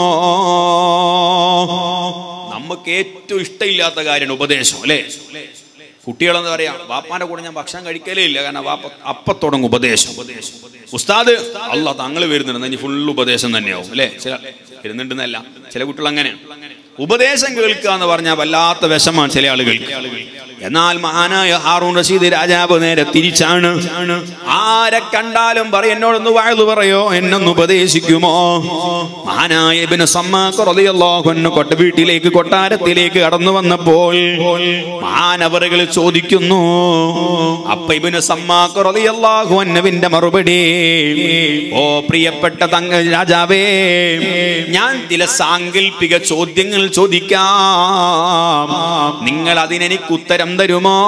നമുക്ക് ഏറ്റവും ഇഷ്ടമില്ലാത്ത കാര്യമാണ് ഉപദേശം അല്ലേ കുട്ടികളെന്ന് പറയാ വാപ്പാന്റെ കൂടെ ഞാൻ ഭക്ഷണം കഴിക്കലേ ഇല്ല കാരണം വാപ്പ അപ്പ തുടങ്ങും ഉപദേശം ഉസ്താദ് അല്ല താങ്കൾ വരുന്നുണ്ട് ഇനി ഫുൾ ഉപദേശം തന്നെയാവും അല്ലേ ചില വരുന്നുണ്ടെന്നല്ല ചില കുട്ടികൾ അങ്ങനെയാണ് ഉപദേശം കേൾക്കുക എന്ന് പറഞ്ഞാൽ വല്ലാത്ത വിഷമാണ് ചില ആളുകൾക്ക് എന്നാൽ മഹാനായ ഹാറൂൺ റഷീദ് രാജാവ് നേരെ തിരിച്ചാണ് ആരെ കണ്ടാലും പറയും എന്നോടൊന്ന് വാഴ്ന്നു പറയോ എന്നൊന്ന് ഉപദേശിക്കുമോ മഹാനായ ഇബ്നു സമ്മാഖ് റളിയല്ലാഹു അൻഹു കൊട്ട വീട്ടിലേക്ക് കൊട്ടാരത്തിലേക്ക് കടന്നു വന്നപ്പോൾ മാനവറുകൾ ചോദിക്കുന്നു അപ്പ ഇബ്നു സമ്മാഖ് റളിയല്ലാഹു അൻഹുവിന്റെ മറുപടി ഓ പ്രിയപ്പെട്ട തങ്ങ രാജാവേ ഞാൻ ചില സാങ്കല്പിക ചോദ്യങ്ങൾ ചോദിക്കാം നിങ്ങൾ അതിനെനിക്ക് ഉത്തരം തരുമോ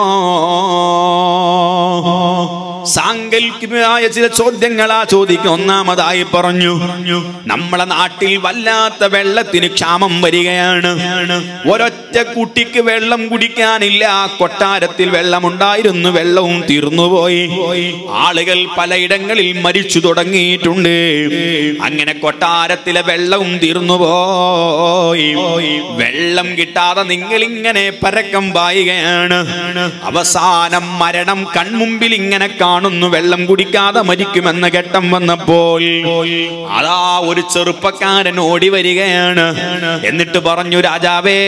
സാങ്കല്പികമായ ചില ചോദ്യങ്ങളാ ചോദിക്കും ഒന്നാമതായി പറഞ്ഞു നമ്മളെ നാട്ടിൽ വല്ലാത്ത വെള്ളത്തിന് ക്ഷാമം വരികയാണ് ഒരൊറ്റ കുട്ടിക്ക് വെള്ളം കുടിക്കാനില്ല കൊട്ടാരത്തിൽ വെള്ളമുണ്ടായിരുന്നു വെള്ളവും തീർന്നുപോയി ആളുകൾ പലയിടങ്ങളിൽ മരിച്ചു തുടങ്ങിയിട്ടുണ്ട് അങ്ങനെ കൊട്ടാരത്തിലെ വെള്ളവും തീർന്നുപോയി വെള്ളം കിട്ടാതെ നിങ്ങൾ ഇങ്ങനെ പരക്കം പായുകയാണ് അവസാനം മരണം കൺമുമ്പിൽ ഇങ്ങനെ കാണുന്നു വെള്ളം കുടിക്കാതെ മരിക്കുമെന്ന ഘട്ടം വന്നപ്പോൾ അതാ ഒരു ചെറുപ്പക്കാരൻ ഓടി വരികയാണ് എന്നിട്ട് പറഞ്ഞു രാജാവേ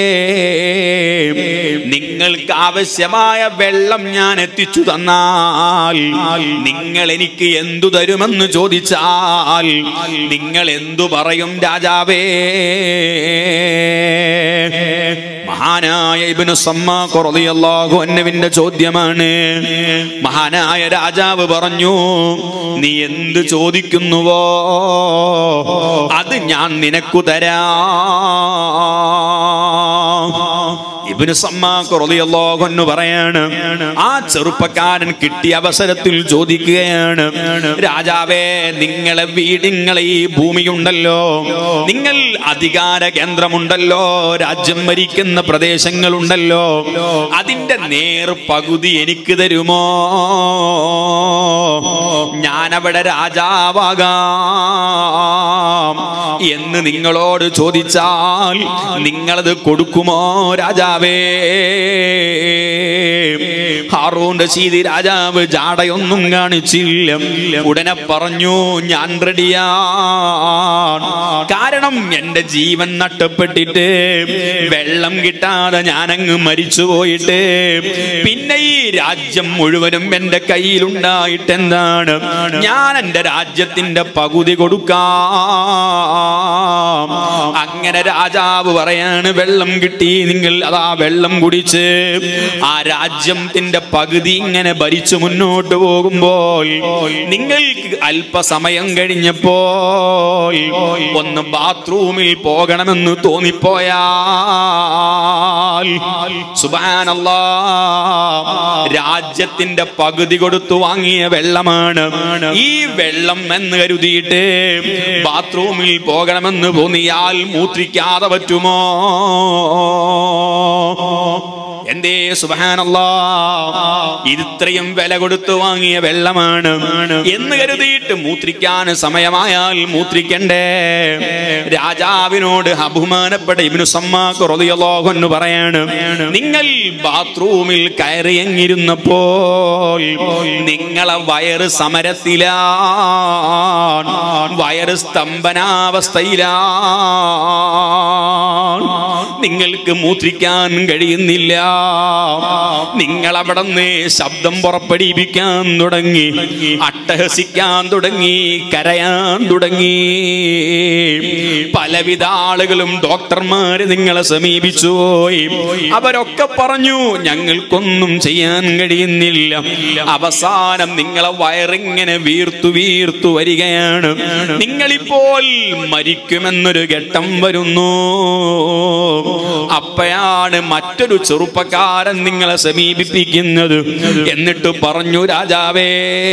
നിങ്ങൾക്ക് ആവശ്യമായ വെള്ളം ഞാൻ എത്തിച്ചു തന്നാൽ നിങ്ങൾ എനിക്ക് എന്തു തരുമെന്ന് ചോദിച്ചാൽ നിങ്ങൾ എന്തു പറയും രാജാവേ മഹാനായ ഇബ്നു സമ്മാഖ് റളിയല്ലാഹു അൻഹുവിന്റെ ചോദ്യമാണ് മഹാനായ രാജാവ് പറഞ്ഞു നീ എന്ത് ചോദിക്കുന്നുവോ അത് ഞാൻ നിനക്കു തരാം ഇബ്നു സമ്മാഖ് റളിയല്ലാഹു അൻഹു പറയാണ് ആ ചെറുപ്പക്കാരൻ കിട്ടിയ അവസരത്തിൽ ചോദിക്കുകയാണ് രാജാവേ നിങ്ങളെ വീടിങ്ങളെ ഈ ഭൂമിയുണ്ടല്ലോ നിങ്ങൾ അധികാര കേന്ദ്രമുണ്ടല്ലോ രാജ്യം ഭരിക്കുന്ന പ്രദേശങ്ങളുണ്ടല്ലോ അതിന്റെ നേർ പകുതി എനിക്ക് തരുമോ ഞാനവിടെ രാജാവാകാം എന്ന് നിങ്ങളോട് ചോദിച്ചാൽ നിങ്ങളത് കൊടുക്കുമോ രാജാവേ ഹാറൂൺ റഷീദ് രാജാവ് ജാടയൊന്നും കാണിച്ചില്ല ഉടനെ പറഞ്ഞു ഞാൻ റെഡിയാണ് കാരണം എന്റെ ജീവൻ നഷ്ടപ്പെട്ടിട്ട് വെള്ളം കിട്ടാതെ ഞാനങ്ങ് മരിച്ചു പോയിട്ട് പിന്നെ ഈ രാജ്യം മുഴുവനും എന്റെ കയ്യിലുണ്ടായിട്ട് എന്താണ് ഞാൻ എന്റെ രാജ്യത്തിന്റെ പകുതി കൊടുക്കാം അങ്ങനെ രാജാവ് പറയാണ് വെള്ളം കിട്ടി നിങ്ങൾ അതാ വെള്ളം കുടിച്ച് ആ രാജ്യത്തിന്റെ പകുതി ഇങ്ങനെ ഭരിച്ചു മുന്നോട്ട് പോകുമ്പോൾ നിങ്ങൾക്ക് അല്പസമയം കഴിഞ്ഞപ്പോൾ ഒന്ന് ബാത്റൂമിൽ പോകണമെന്ന് തോന്നിപ്പോയാൽ സുബാനല്ലാ രാജ്യത്തിന്റെ പകുതി കൊടുത്തു വാങ്ങിയ വെള്ളമാണ് ഈ വെള്ളം എന്ന് കരുതിയിട്ട് ബാത്റൂമിൽ പോകണമെന്ന് തോന്നിയാൽ മൂത്രിക്കാതെ പറ്റുമോ എന്തേ സുബാനല്ലാ ഇത്രയും വില കൊടുത്തു വാങ്ങിയ വെള്ളമാണ് എന്ന് കരുതിയിട്ട് മൂത്രിക്കാൻ സമയമായാൽ മൂത്രിക്കണ്ടേ രാജാവിനോട് അഭിമാനപ്പെട്ട ഇബിനു സമ്മാക്ക് റളിയല്ലാഹു അൻഹു പറയാണ് നിങ്ങൾ ബാത്റൂമിൽ കയറിയങ്ങിരുന്നപ്പോൾ നിങ്ങളെ വയറ് സമരത്തിലാണ് വയറ് സ്തംഭനാവസ്ഥയിലാണ് നിങ്ങൾക്ക് മൂത്രിക്കാൻ കഴിയുന്നില്ല നിങ്ങൾ അവിടെ നിന്ന് ശബ്ദം പുറപ്പെടുവിക്കാൻ തുടങ്ങി അട്ടഹസിക്കാൻ തുടങ്ങി കരയാൻ തുടങ്ങി പലവിധ ആളുകളും ഡോക്ടർമാര് നിങ്ങളെ സമീപിച്ചു പോയി അവരൊക്കെ പറഞ്ഞു ഞങ്ങൾക്കൊന്നും ചെയ്യാൻ കഴിയുന്നില്ല അവസാനം നിങ്ങളെ വയറിങ്ങനെ വീർത്തു വീർത്തു വരികയാണ് നിങ്ങളിപ്പോൾ മരിക്കുമെന്നൊരു ഘട്ടം വരുന്നു അപ്പയാണ് മറ്റൊരു ചെറുപ്പക്കാരൻ നിങ്ങളെ സമീപിപ്പിക്കുന്നത് എന്നിട്ട് പറഞ്ഞു രാജാവേ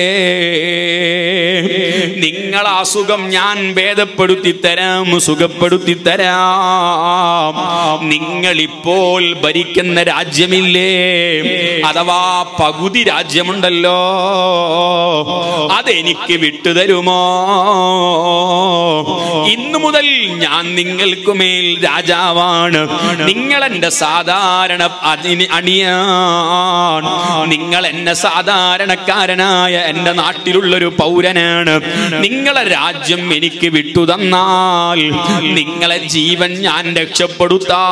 നിങ്ങൾ അസുഖം ഞാൻ ഭേദപ്പെടുത്തി തരാം സുഖപ്പെടുത്തി തരാം നിങ്ങളിപ്പോൾ ഭരിക്കുന്ന രാജ്യമില്ലേ അഥവാ പകുതി രാജ്യമുണ്ടല്ലോ അതെനിക്ക് വിട്ടുതരുമോ ഇന്നു മുതൽ ഞാൻ നിങ്ങൾക്ക് മേൽ രാജാവാണ് നിങ്ങൾ എന്റെ സാധാരണ അതിന് അണിയാൻ നിങ്ങൾ എന്നെ സാധാരണക്കാരനായ എന്റെ നാട്ടിലുള്ളൊരു പൗരനാണ് നിങ്ങളെ രാജ്യം എനിക്ക് വിട്ടു തന്നാൽ നിങ്ങളെ ജീവൻ ഞാൻ രക്ഷപ്പെടുത്താ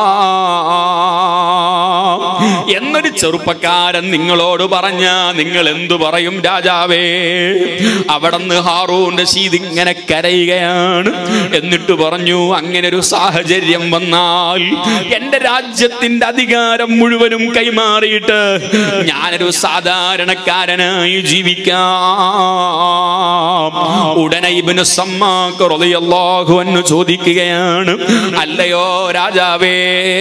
എന്നൊരു ചെറുപ്പക്കാരൻ നിങ്ങളോട് പറഞ്ഞ നിങ്ങൾ എന്തു പറയും രാജാവേ അവിടുന്ന് ഹാറൂൻ റഷീദ് ഇങ്ങനെ കരയുകയാണ് എന്നിട്ട് പറഞ്ഞു അങ്ങനെ ഒരു സാഹചര്യം വന്നാൽ എന്റെ രാജ്യത്തിന്റെ അധികാരം മുഴുവനും കൈമാറിയിട്ട് ഞാനൊരു സാധാരണക്കാരനായി ജീവിക്കാം ഉടനെ ഇബിന് സമ്മാക്ക് റളിയല്ലാഹു അൻഹു ചോദിക്കുകയാണ് അല്ലയോ രാജാവേ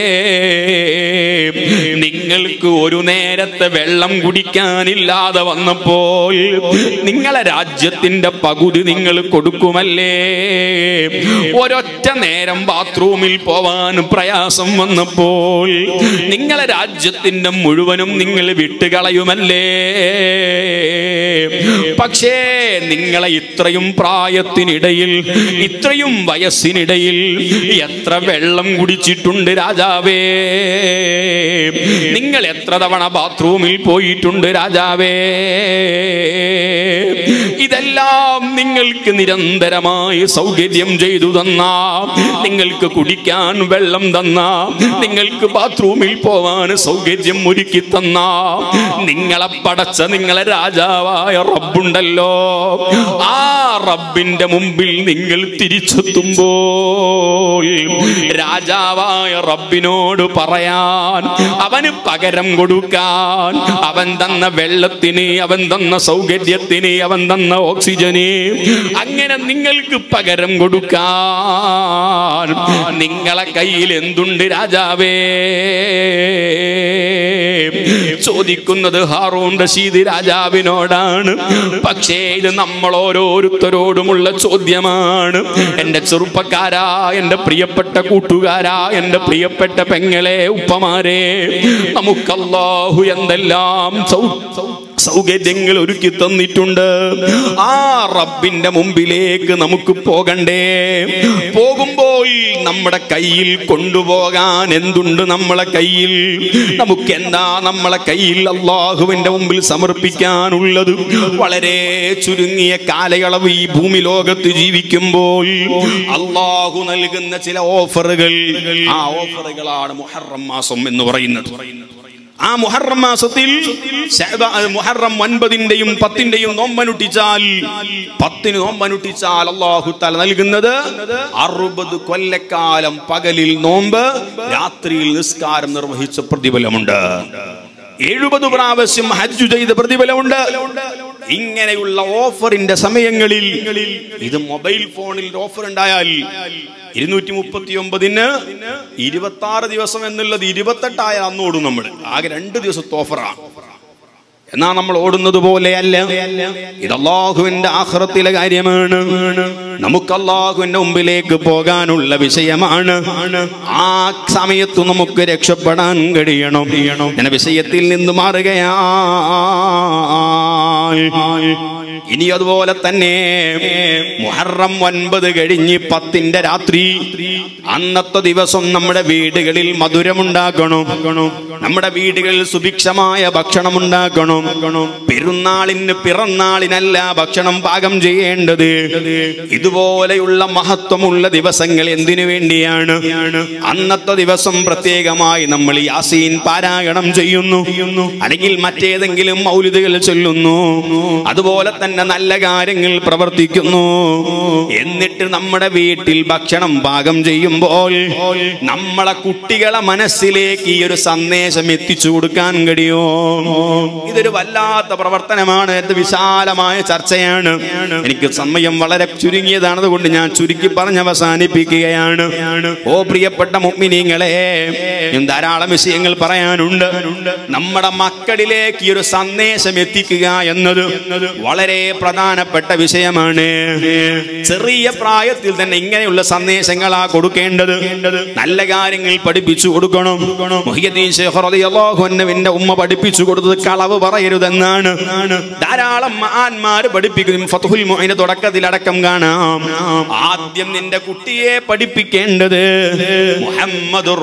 നിങ്ങൾക്ക് ഒരു നേരത്തെ വെള്ളം കുടിക്കാനില്ലാതെ വന്നപ്പോൾ നിങ്ങളെ രാജ്യത്തിന്റെ പകുതി നിങ്ങൾ കൊടുക്കുമല്ലേ ഒരൊറ്റ നേരം ബാത്റൂമിൽ പോവാൻ പ്രയാസം വന്നപ്പോൾ നിങ്ങളെ രാജ്യത്തിന്റെ മുഴുവനും നിങ്ങൾ വിട്ടുകളയുമല്ലേ പക്ഷേ നിങ്ങളെ ഇത്രയും പ്രായത്തിനിടയിൽ ഇത്രയും വയസ്സിനിടയിൽ എത്ര വെള്ളം കുടിച്ചിട്ടുണ്ട് രാജാവേ നിങ്ങൾ എത്ര തവണ ബാത്റൂമിൽ പോയിട്ടുണ്ട് രാജാവേ ഇതെല്ലാം നിങ്ങൾക്ക് നിരന്തരമായി സൗകര്യം ചെയ്തു തന്ന നിങ്ങൾക്ക് കുടിക്കാൻ വെള്ളം തന്ന നിങ്ങൾക്ക് ബാത്റൂമിൽ പോവാൻ സൗകര്യം ഒരുക്കി തന്ന നിങ്ങളെ പടച്ച നിങ്ങളെ രാജാവായ റബ്ബുണ്ടല്ലോ ആ റബ്ബിന്റെ മുമ്പിൽ നിങ്ങൾ തിരിച്ചെത്തുമ്പോൾ രാജാവായ റബ്ബിനോട് പറയാൻ അവന് പകരം കൊടുക്കാൻ അവൻ തന്ന വെള്ളത്തിന് അവൻ തന്ന സൗകര്യത്തിന് അവൻ തന്ന ഓക്സിജന് അങ്ങനെ നിങ്ങൾക്ക് പകരം കൊടുക്കാൻ നിങ്ങളെ കയ്യിൽ എന്തുണ്ട് രാജാവേ ചോദിക്കുന്നത് ഹാറൂൺ റഷീദ് രാജാവിനോടാണ് പക്ഷേ ഇത് നമ്മൾ ഓരോരുത്തരോടുമുള്ള ചോദ്യമാണ് എന്റെ ചെറുപ്പക്കാരാ എന്റെ പ്രിയപ്പെട്ട കൂട്ടുകാരാ എന്റെ പ്രിയപ്പെട്ട പെങ്ങളെ ഉപ്പമാരെ നമുക്കല്ലാഹു എന്തെല്ലാം സൗ- സൗകര്യങ്ങൾ ഒരുക്കി തന്നിട്ടുണ്ട് ആ റബ്ബിന്റെ മുമ്പിലേക്ക് നമുക്ക് പോകണ്ടേ പോകുമ്പോൾ നമ്മുടെ കയ്യിൽ കൊണ്ടുപോകാൻ എന്തുണ്ട് നമ്മളെ കയ്യിൽ നമുക്ക് എന്താ നമ്മളെ കയ്യിൽ അള്ളാഹുവിന്റെ മുമ്പിൽ സമർപ്പിക്കാനുള്ളത് വളരെ ചുരുങ്ങിയ കാലയളവ് ഈ ഭൂമി ലോകത്ത് ജീവിക്കുമ്പോൾ അള്ളാഹു നൽകുന്ന ചില ഓഫറുകൾ ആ ഓഫറുകളാണ് മുഹറം മാസം എന്ന് പറയുന്നത് ആ മുഹറം മാസത്തിൽ ശഅബ- മുഹറം ഒൻപതിന്റെയും പത്തിന്റെയും നോമ്പനുഷ്ഠിച്ചാൽ പത്തിന് നോമ്പനുഷ്ഠിച്ചാൽ അള്ളാഹു തല നൽകുന്നത് അറുപത് കൊല്ലക്കാലം പകലിൽ നോമ്പ് രാത്രിയിൽ നിസ്കാരം നിർവഹിച്ച പ്രതിഫലമുണ്ട് എഴുപത് പ്രാവശ്യം ഹജ്ജു ചെയ്ത പ്രതിഫലമുണ്ട് ഇങ്ങനെയുള്ള ഓഫറിന്റെ സമയങ്ങളിൽ ഇത് മൊബൈൽ ഫോണിൽ ഓഫർ ഉണ്ടായാൽ ഇരുന്നൂറ്റി മുപ്പത്തി ഒമ്പതിന് ഇരുപത്തി ആറ് ദിവസം എന്നുള്ളത് ഇരുപത്തെട്ടായ അന്ന് ഓടും നമ്മൾ ആകെ രണ്ട് ദിവസത്തെ ഓഫറാണ് എന്നാ നമ്മൾ ഓടുന്നത് പോലെയല്ല ഇത് അള്ളാഹുവിന്റെ ആഹ്റത്തിലെ കാര്യമാണ് നമുക്ക് അള്ളാഹുവിന്റെ മുമ്പിലേക്ക് പോകാനുള്ള വിഷയമാണ് ആ സമയത്ത് നമുക്ക് രക്ഷപ്പെടാൻ കഴിയണം ഇങ്ങനെ വിഷയത്തിൽ നിന്ന് മാറുകയാണ് ഇനി അതുപോലെ തന്നെ മുഹറം ഒൻപത് കഴിഞ്ഞ് പത്തിന്റെ രാത്രി അന്നത്തെ ദിവസം നമ്മുടെ വീടുകളിൽ മധുരമുണ്ടാക്കണം നമ്മുടെ വീടുകളിൽ സുഭിക്ഷമായ ഭക്ഷണം ഉണ്ടാക്കണം പെരുന്നാളിന് പിറന്നാളിനല്ല ഭക്ഷണം പാകം ചെയ്യേണ്ടത് ഇതുപോലെയുള്ള മഹത്വമുള്ള ദിവസങ്ങൾ എന്തിനു വേണ്ടിയാണ് അന്നത്തെ ദിവസം പ്രത്യേകമായി നമ്മൾ യാസീൻ പാരായണം ചെയ്യുന്നു അല്ലെങ്കിൽ മറ്റേതെങ്കിലും മൗലിദുകൾ ചൊല്ലുന്നു അതുപോലെ തന്നെ നല്ല കാര്യങ്ങൾ പ്രവർത്തിക്കുന്നു എന്നിട്ട് നമ്മുടെ വീട്ടിൽ ഭക്ഷണം പാകം ചെയ്യുമ്പോൾ നമ്മളെ കുട്ടികളെ മനസ്സിലേക്ക് ഈ ഒരു സന്ദേശം എത്തിച്ചു കൊടുക്കാൻ കഴിയോ ഇതൊരു വല്ലാത്ത പ്രവർത്തനമാണ് ഇത് വിശാലമായ ചർച്ചയാണ് എനിക്ക് സമയം വളരെ ചുരുങ്ങിയതാണ് അതുകൊണ്ട് ഞാൻ ചുരുക്കി പറഞ്ഞ് അവസാനിപ്പിക്കുകയാണ് ഓ പ്രിയപ്പെട്ട മുഗ്മിനീങ്ങളെ ഇനിയും ധാരാളം വിഷയങ്ങൾ പറയാനുണ്ട് നമ്മുടെ മക്കളിലേക്ക് ഈ ഒരു സന്ദേശം എത്തിക്കുക എന്നത് വളരെ പ്രധാനപ്പെട്ട വിഷയമാണ് ചെറിയ പ്രായത്തിൽ തന്നെ ഇങ്ങനെയുള്ള സന്ദേശങ്ങളാ കൊടുക്കേണ്ടത് നല്ല കാര്യങ്ങൾ പഠിപ്പിച്ചു കൊടുക്കണം മുഹിയദ്ദീൻ ശേഖർ റളിയല്ലാഹു അൻഹുവിന്റെ ഉമ്മ പഠിപ്പിച്ചു കൊടുത്തത് കളവ് പറയരുതെന്നാണ് ധാരാളം മഹാന്മാര് പഠിപ്പിക്കും ഫതുഹുൽ മുഈന്റെ തുടക്കത്തിലടക്കം കാണാം ആദ്യം നിന്റെ കുട്ടിയെ പഠിപ്പിക്കേണ്ടത് മുഹമ്മദുർ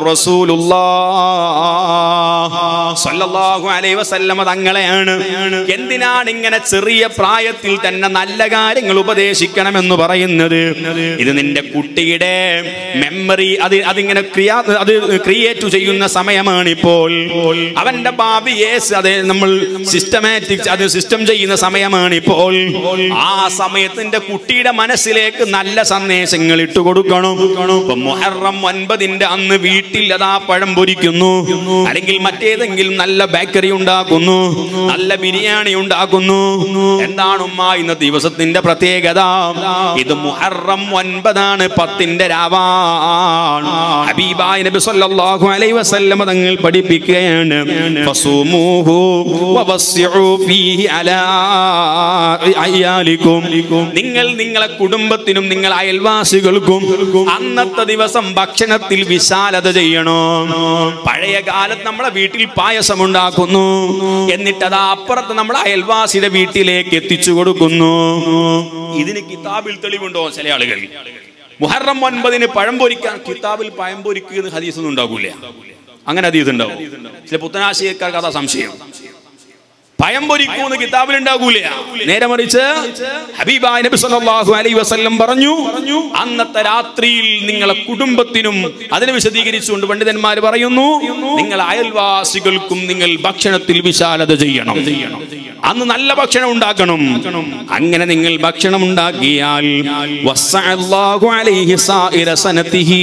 റസൂലുള്ളാഹ് സ്വല്ലല്ലാഹു അലൈഹി വസല്ലമ തങ്ങളെയാണ് എന്തിനാണ് ഇങ്ങനെ ചെറിയ പ്രായത്തിൽ തന്നെ നല്ല കാര്യങ്ങൾ ഉപദേശിക്കണമെന്ന് പറയുന്നത് ഇത് നിന്റെ കുട്ടിയുടെ മെമ്മറി അത് അതിങ്ങനെ ക്രിയാ അത് ക്രിയേറ്റ് ചെയ്യുന്ന സമയമാണ് ഇപ്പോൾ അവന്റെ ഭാവി യേസ് അത് നമ്മൾ സിസ്റ്റമാറ്റിക് അത് സിസ്റ്റം ചെയ്യുന്ന സമയമാണ് ഇപ്പോൾ ആ സമയത്തിന്റെ കുട്ടിയുടെ മനസ്സിലേക്ക് നല്ല സന്ദേശങ്ങൾ ഇട്ട് കൊടുക്കണം ഇപ്പൊ മുഹറം ഒൻപതിന്റെ അന്ന് വീട്ടിൽ അതാ പഴം പൊരിക്കുന്നു അല്ലെങ്കിൽ മറ്റേതെങ്കിലും നല്ല ബേക്കറി ഉണ്ടാക്കുന്നു നല്ല ബിരിയാണി ഉണ്ടാക്കുന്നു എന്താണ് ഉമ്മ ഇന്ന ദിവസത്തിന്റെ പ്രത്യേകത ഇത് മുഹറം ഒൻപതാണ് പത്തിന്റെ രാവാണ് ഹബീബായ നബി സല്ലല്ലാഹു അലൈഹി വസല്ലം തങ്ങൾ പഠിപ്പിക്കുകയാണ് ഫസൂമുഹു വവസ്സിഉ ഫീഹി അലാ അയ്യാലിക്കും നിങ്ങൾ നിങ്ങളെ കുടുംബത്തിനും നിങ്ങൾ അയൽവാസികൾക്കും അന്നത്തെ ദിവസം ഭക്ഷണത്തിൽ വിശാലത ചെയ്യണോ പഴയ കാലത്ത് നമ്മളെ വീട്ടിൽ പായസം ഉണ്ടാക്കുന്നു എന്നിട്ട് അത് അപ്പുറത്ത് നമ്മളെ അയൽവാസിയുടെ വീട്ടിലേക്ക് എത്തിച്ചു കൊടുക്കുന്നു ഇതിന് കിതാബിൽ തെളിവുണ്ടോ ചില ആളുകൾ മുഹറം ഒൻപതിന് പഴം പൊരിക്കാൻ കിതാബിൽ പഴം പൊരിക്കുന്ന ഹദീസ് ഒന്നും ഉണ്ടാകൂല അങ്ങനെ ഹദീസ് ഉണ്ടാവും ചില പുത്തനാശയക്കാർക്ക് അതാ സംശയം പയം പൊരിക്കൂന്ന് കിതാബിൽ ഉണ്ടാകൂല നേരെ മറിച്ച് ഹബീബായ നബി സല്ലല്ലാഹു അലൈഹി വസല്ലം പറഞ്ഞു അന്നത്തെ രാത്രിയിൽ നിങ്ങളെ കുടുംബത്തിനും അതിനെ വിശദീകരിച്ചുകൊണ്ട് പണ്ഡിതന്മാർ പറയുന്നു നിങ്ങൾ അയൽവാസികൾക്കും നിങ്ങൾ ഭക്ഷണത്തിൽ വിശാലത ചെയ്യണം അന്ന് നല്ല ഭക്ഷണം ഉണ്ടാക്കണം അങ്ങനെ നിങ്ങൾ ഭക്ഷണം ഉണ്ടാക്കിയാൽ വസ്സഅല്ലാഹു അലൈഹി സായിര സനതിഹി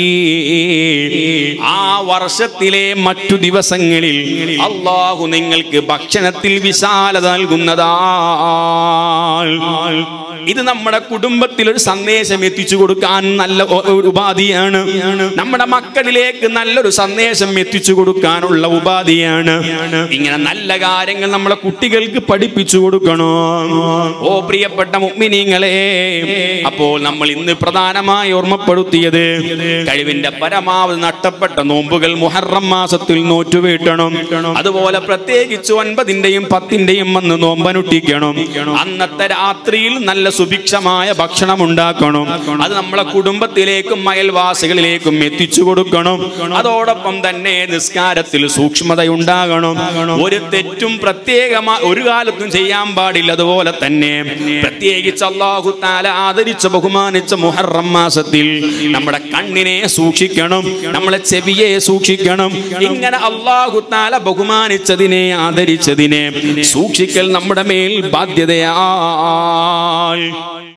ആ വർഷത്തിലെ മറ്റു ദിവസങ്ങളിൽ അള്ളാഹു നിങ്ങൾക്ക് ഭക്ഷണത്തിൽ വിശാലത നൽകുന്നതാണ് ഇത് നമ്മുടെ കുടുംബത്തിൽ ഒരു സന്ദേശം എത്തിച്ചു കൊടുക്കാൻ നല്ല ഒ- ഒരു ഉപാധിയാണ് നമ്മുടെ മക്കളിലേക്ക് നല്ലൊരു സന്ദേശം എത്തിച്ചു കൊടുക്കാനുള്ള ഉപാധിയാണ് ഇങ്ങനെ നല്ല കാര്യങ്ങൾ നമ്മളെ കുട്ടികൾക്ക് പഠിപ്പിച്ചു കൊടുക്കണോ ഓ പ്രിയപ്പെട്ട മുഗ്മിനീങ്ങളെ അപ്പോൾ നമ്മൾ ഇന്ന് പ്രധാനമായി ഓർമ്മപ്പെടുത്തിയത് കഴിവിന്റെ പരമാവധി നഷ്ടപ്പെട്ട നോമ്പുകൾ മുഹറം മാസത്തിൽ നോറ്റുവീട്ടണം അതുപോലെ പ്രത്യേകിച്ച് ഒൻപതിന്റെയും പത്തിന്റെയും വന്ന് നോമ്പനുഷ്ഠിക്കണം അന്നത്തെ രാത്രിയിൽ നല്ല സുഭിക്ഷമായ ഭക്ഷണം ഉണ്ടാക്കണം അത് നമ്മളെ കുടുംബത്തിലേക്കും അയൽവാസികളിലേക്കും എത്തിച്ചു കൊടുക്കണം അതോടൊപ്പം തന്നെ നിസ്കാരത്തിൽ സൂക്ഷ്മതയുണ്ടാകണം ഒരു തെറ്റും പ്രത്യേകമായി ഒരു കാലത്തും ചെയ്യാൻ പാടില്ല അതുപോലെ തന്നെ പ്രത്യേകിച്ച് അള്ളാഹു താല ആദരിച്ച ബഹുമാനിച്ച മുഹറം മാസത്തിൽ നമ്മുടെ കണ്ണിനെ സൂക്ഷിക്കണം നമ്മളെ ചെവിയെ സൂക്ഷിക്കണം ഇങ്ങനെ അള്ളാഹു താല ബഹുമാനിച്ചതിനെ ആദരിച്ചതിനെ സൂക്ഷിക്കൽ നമ്മുടെ മേൽ ബാധ്യതയാ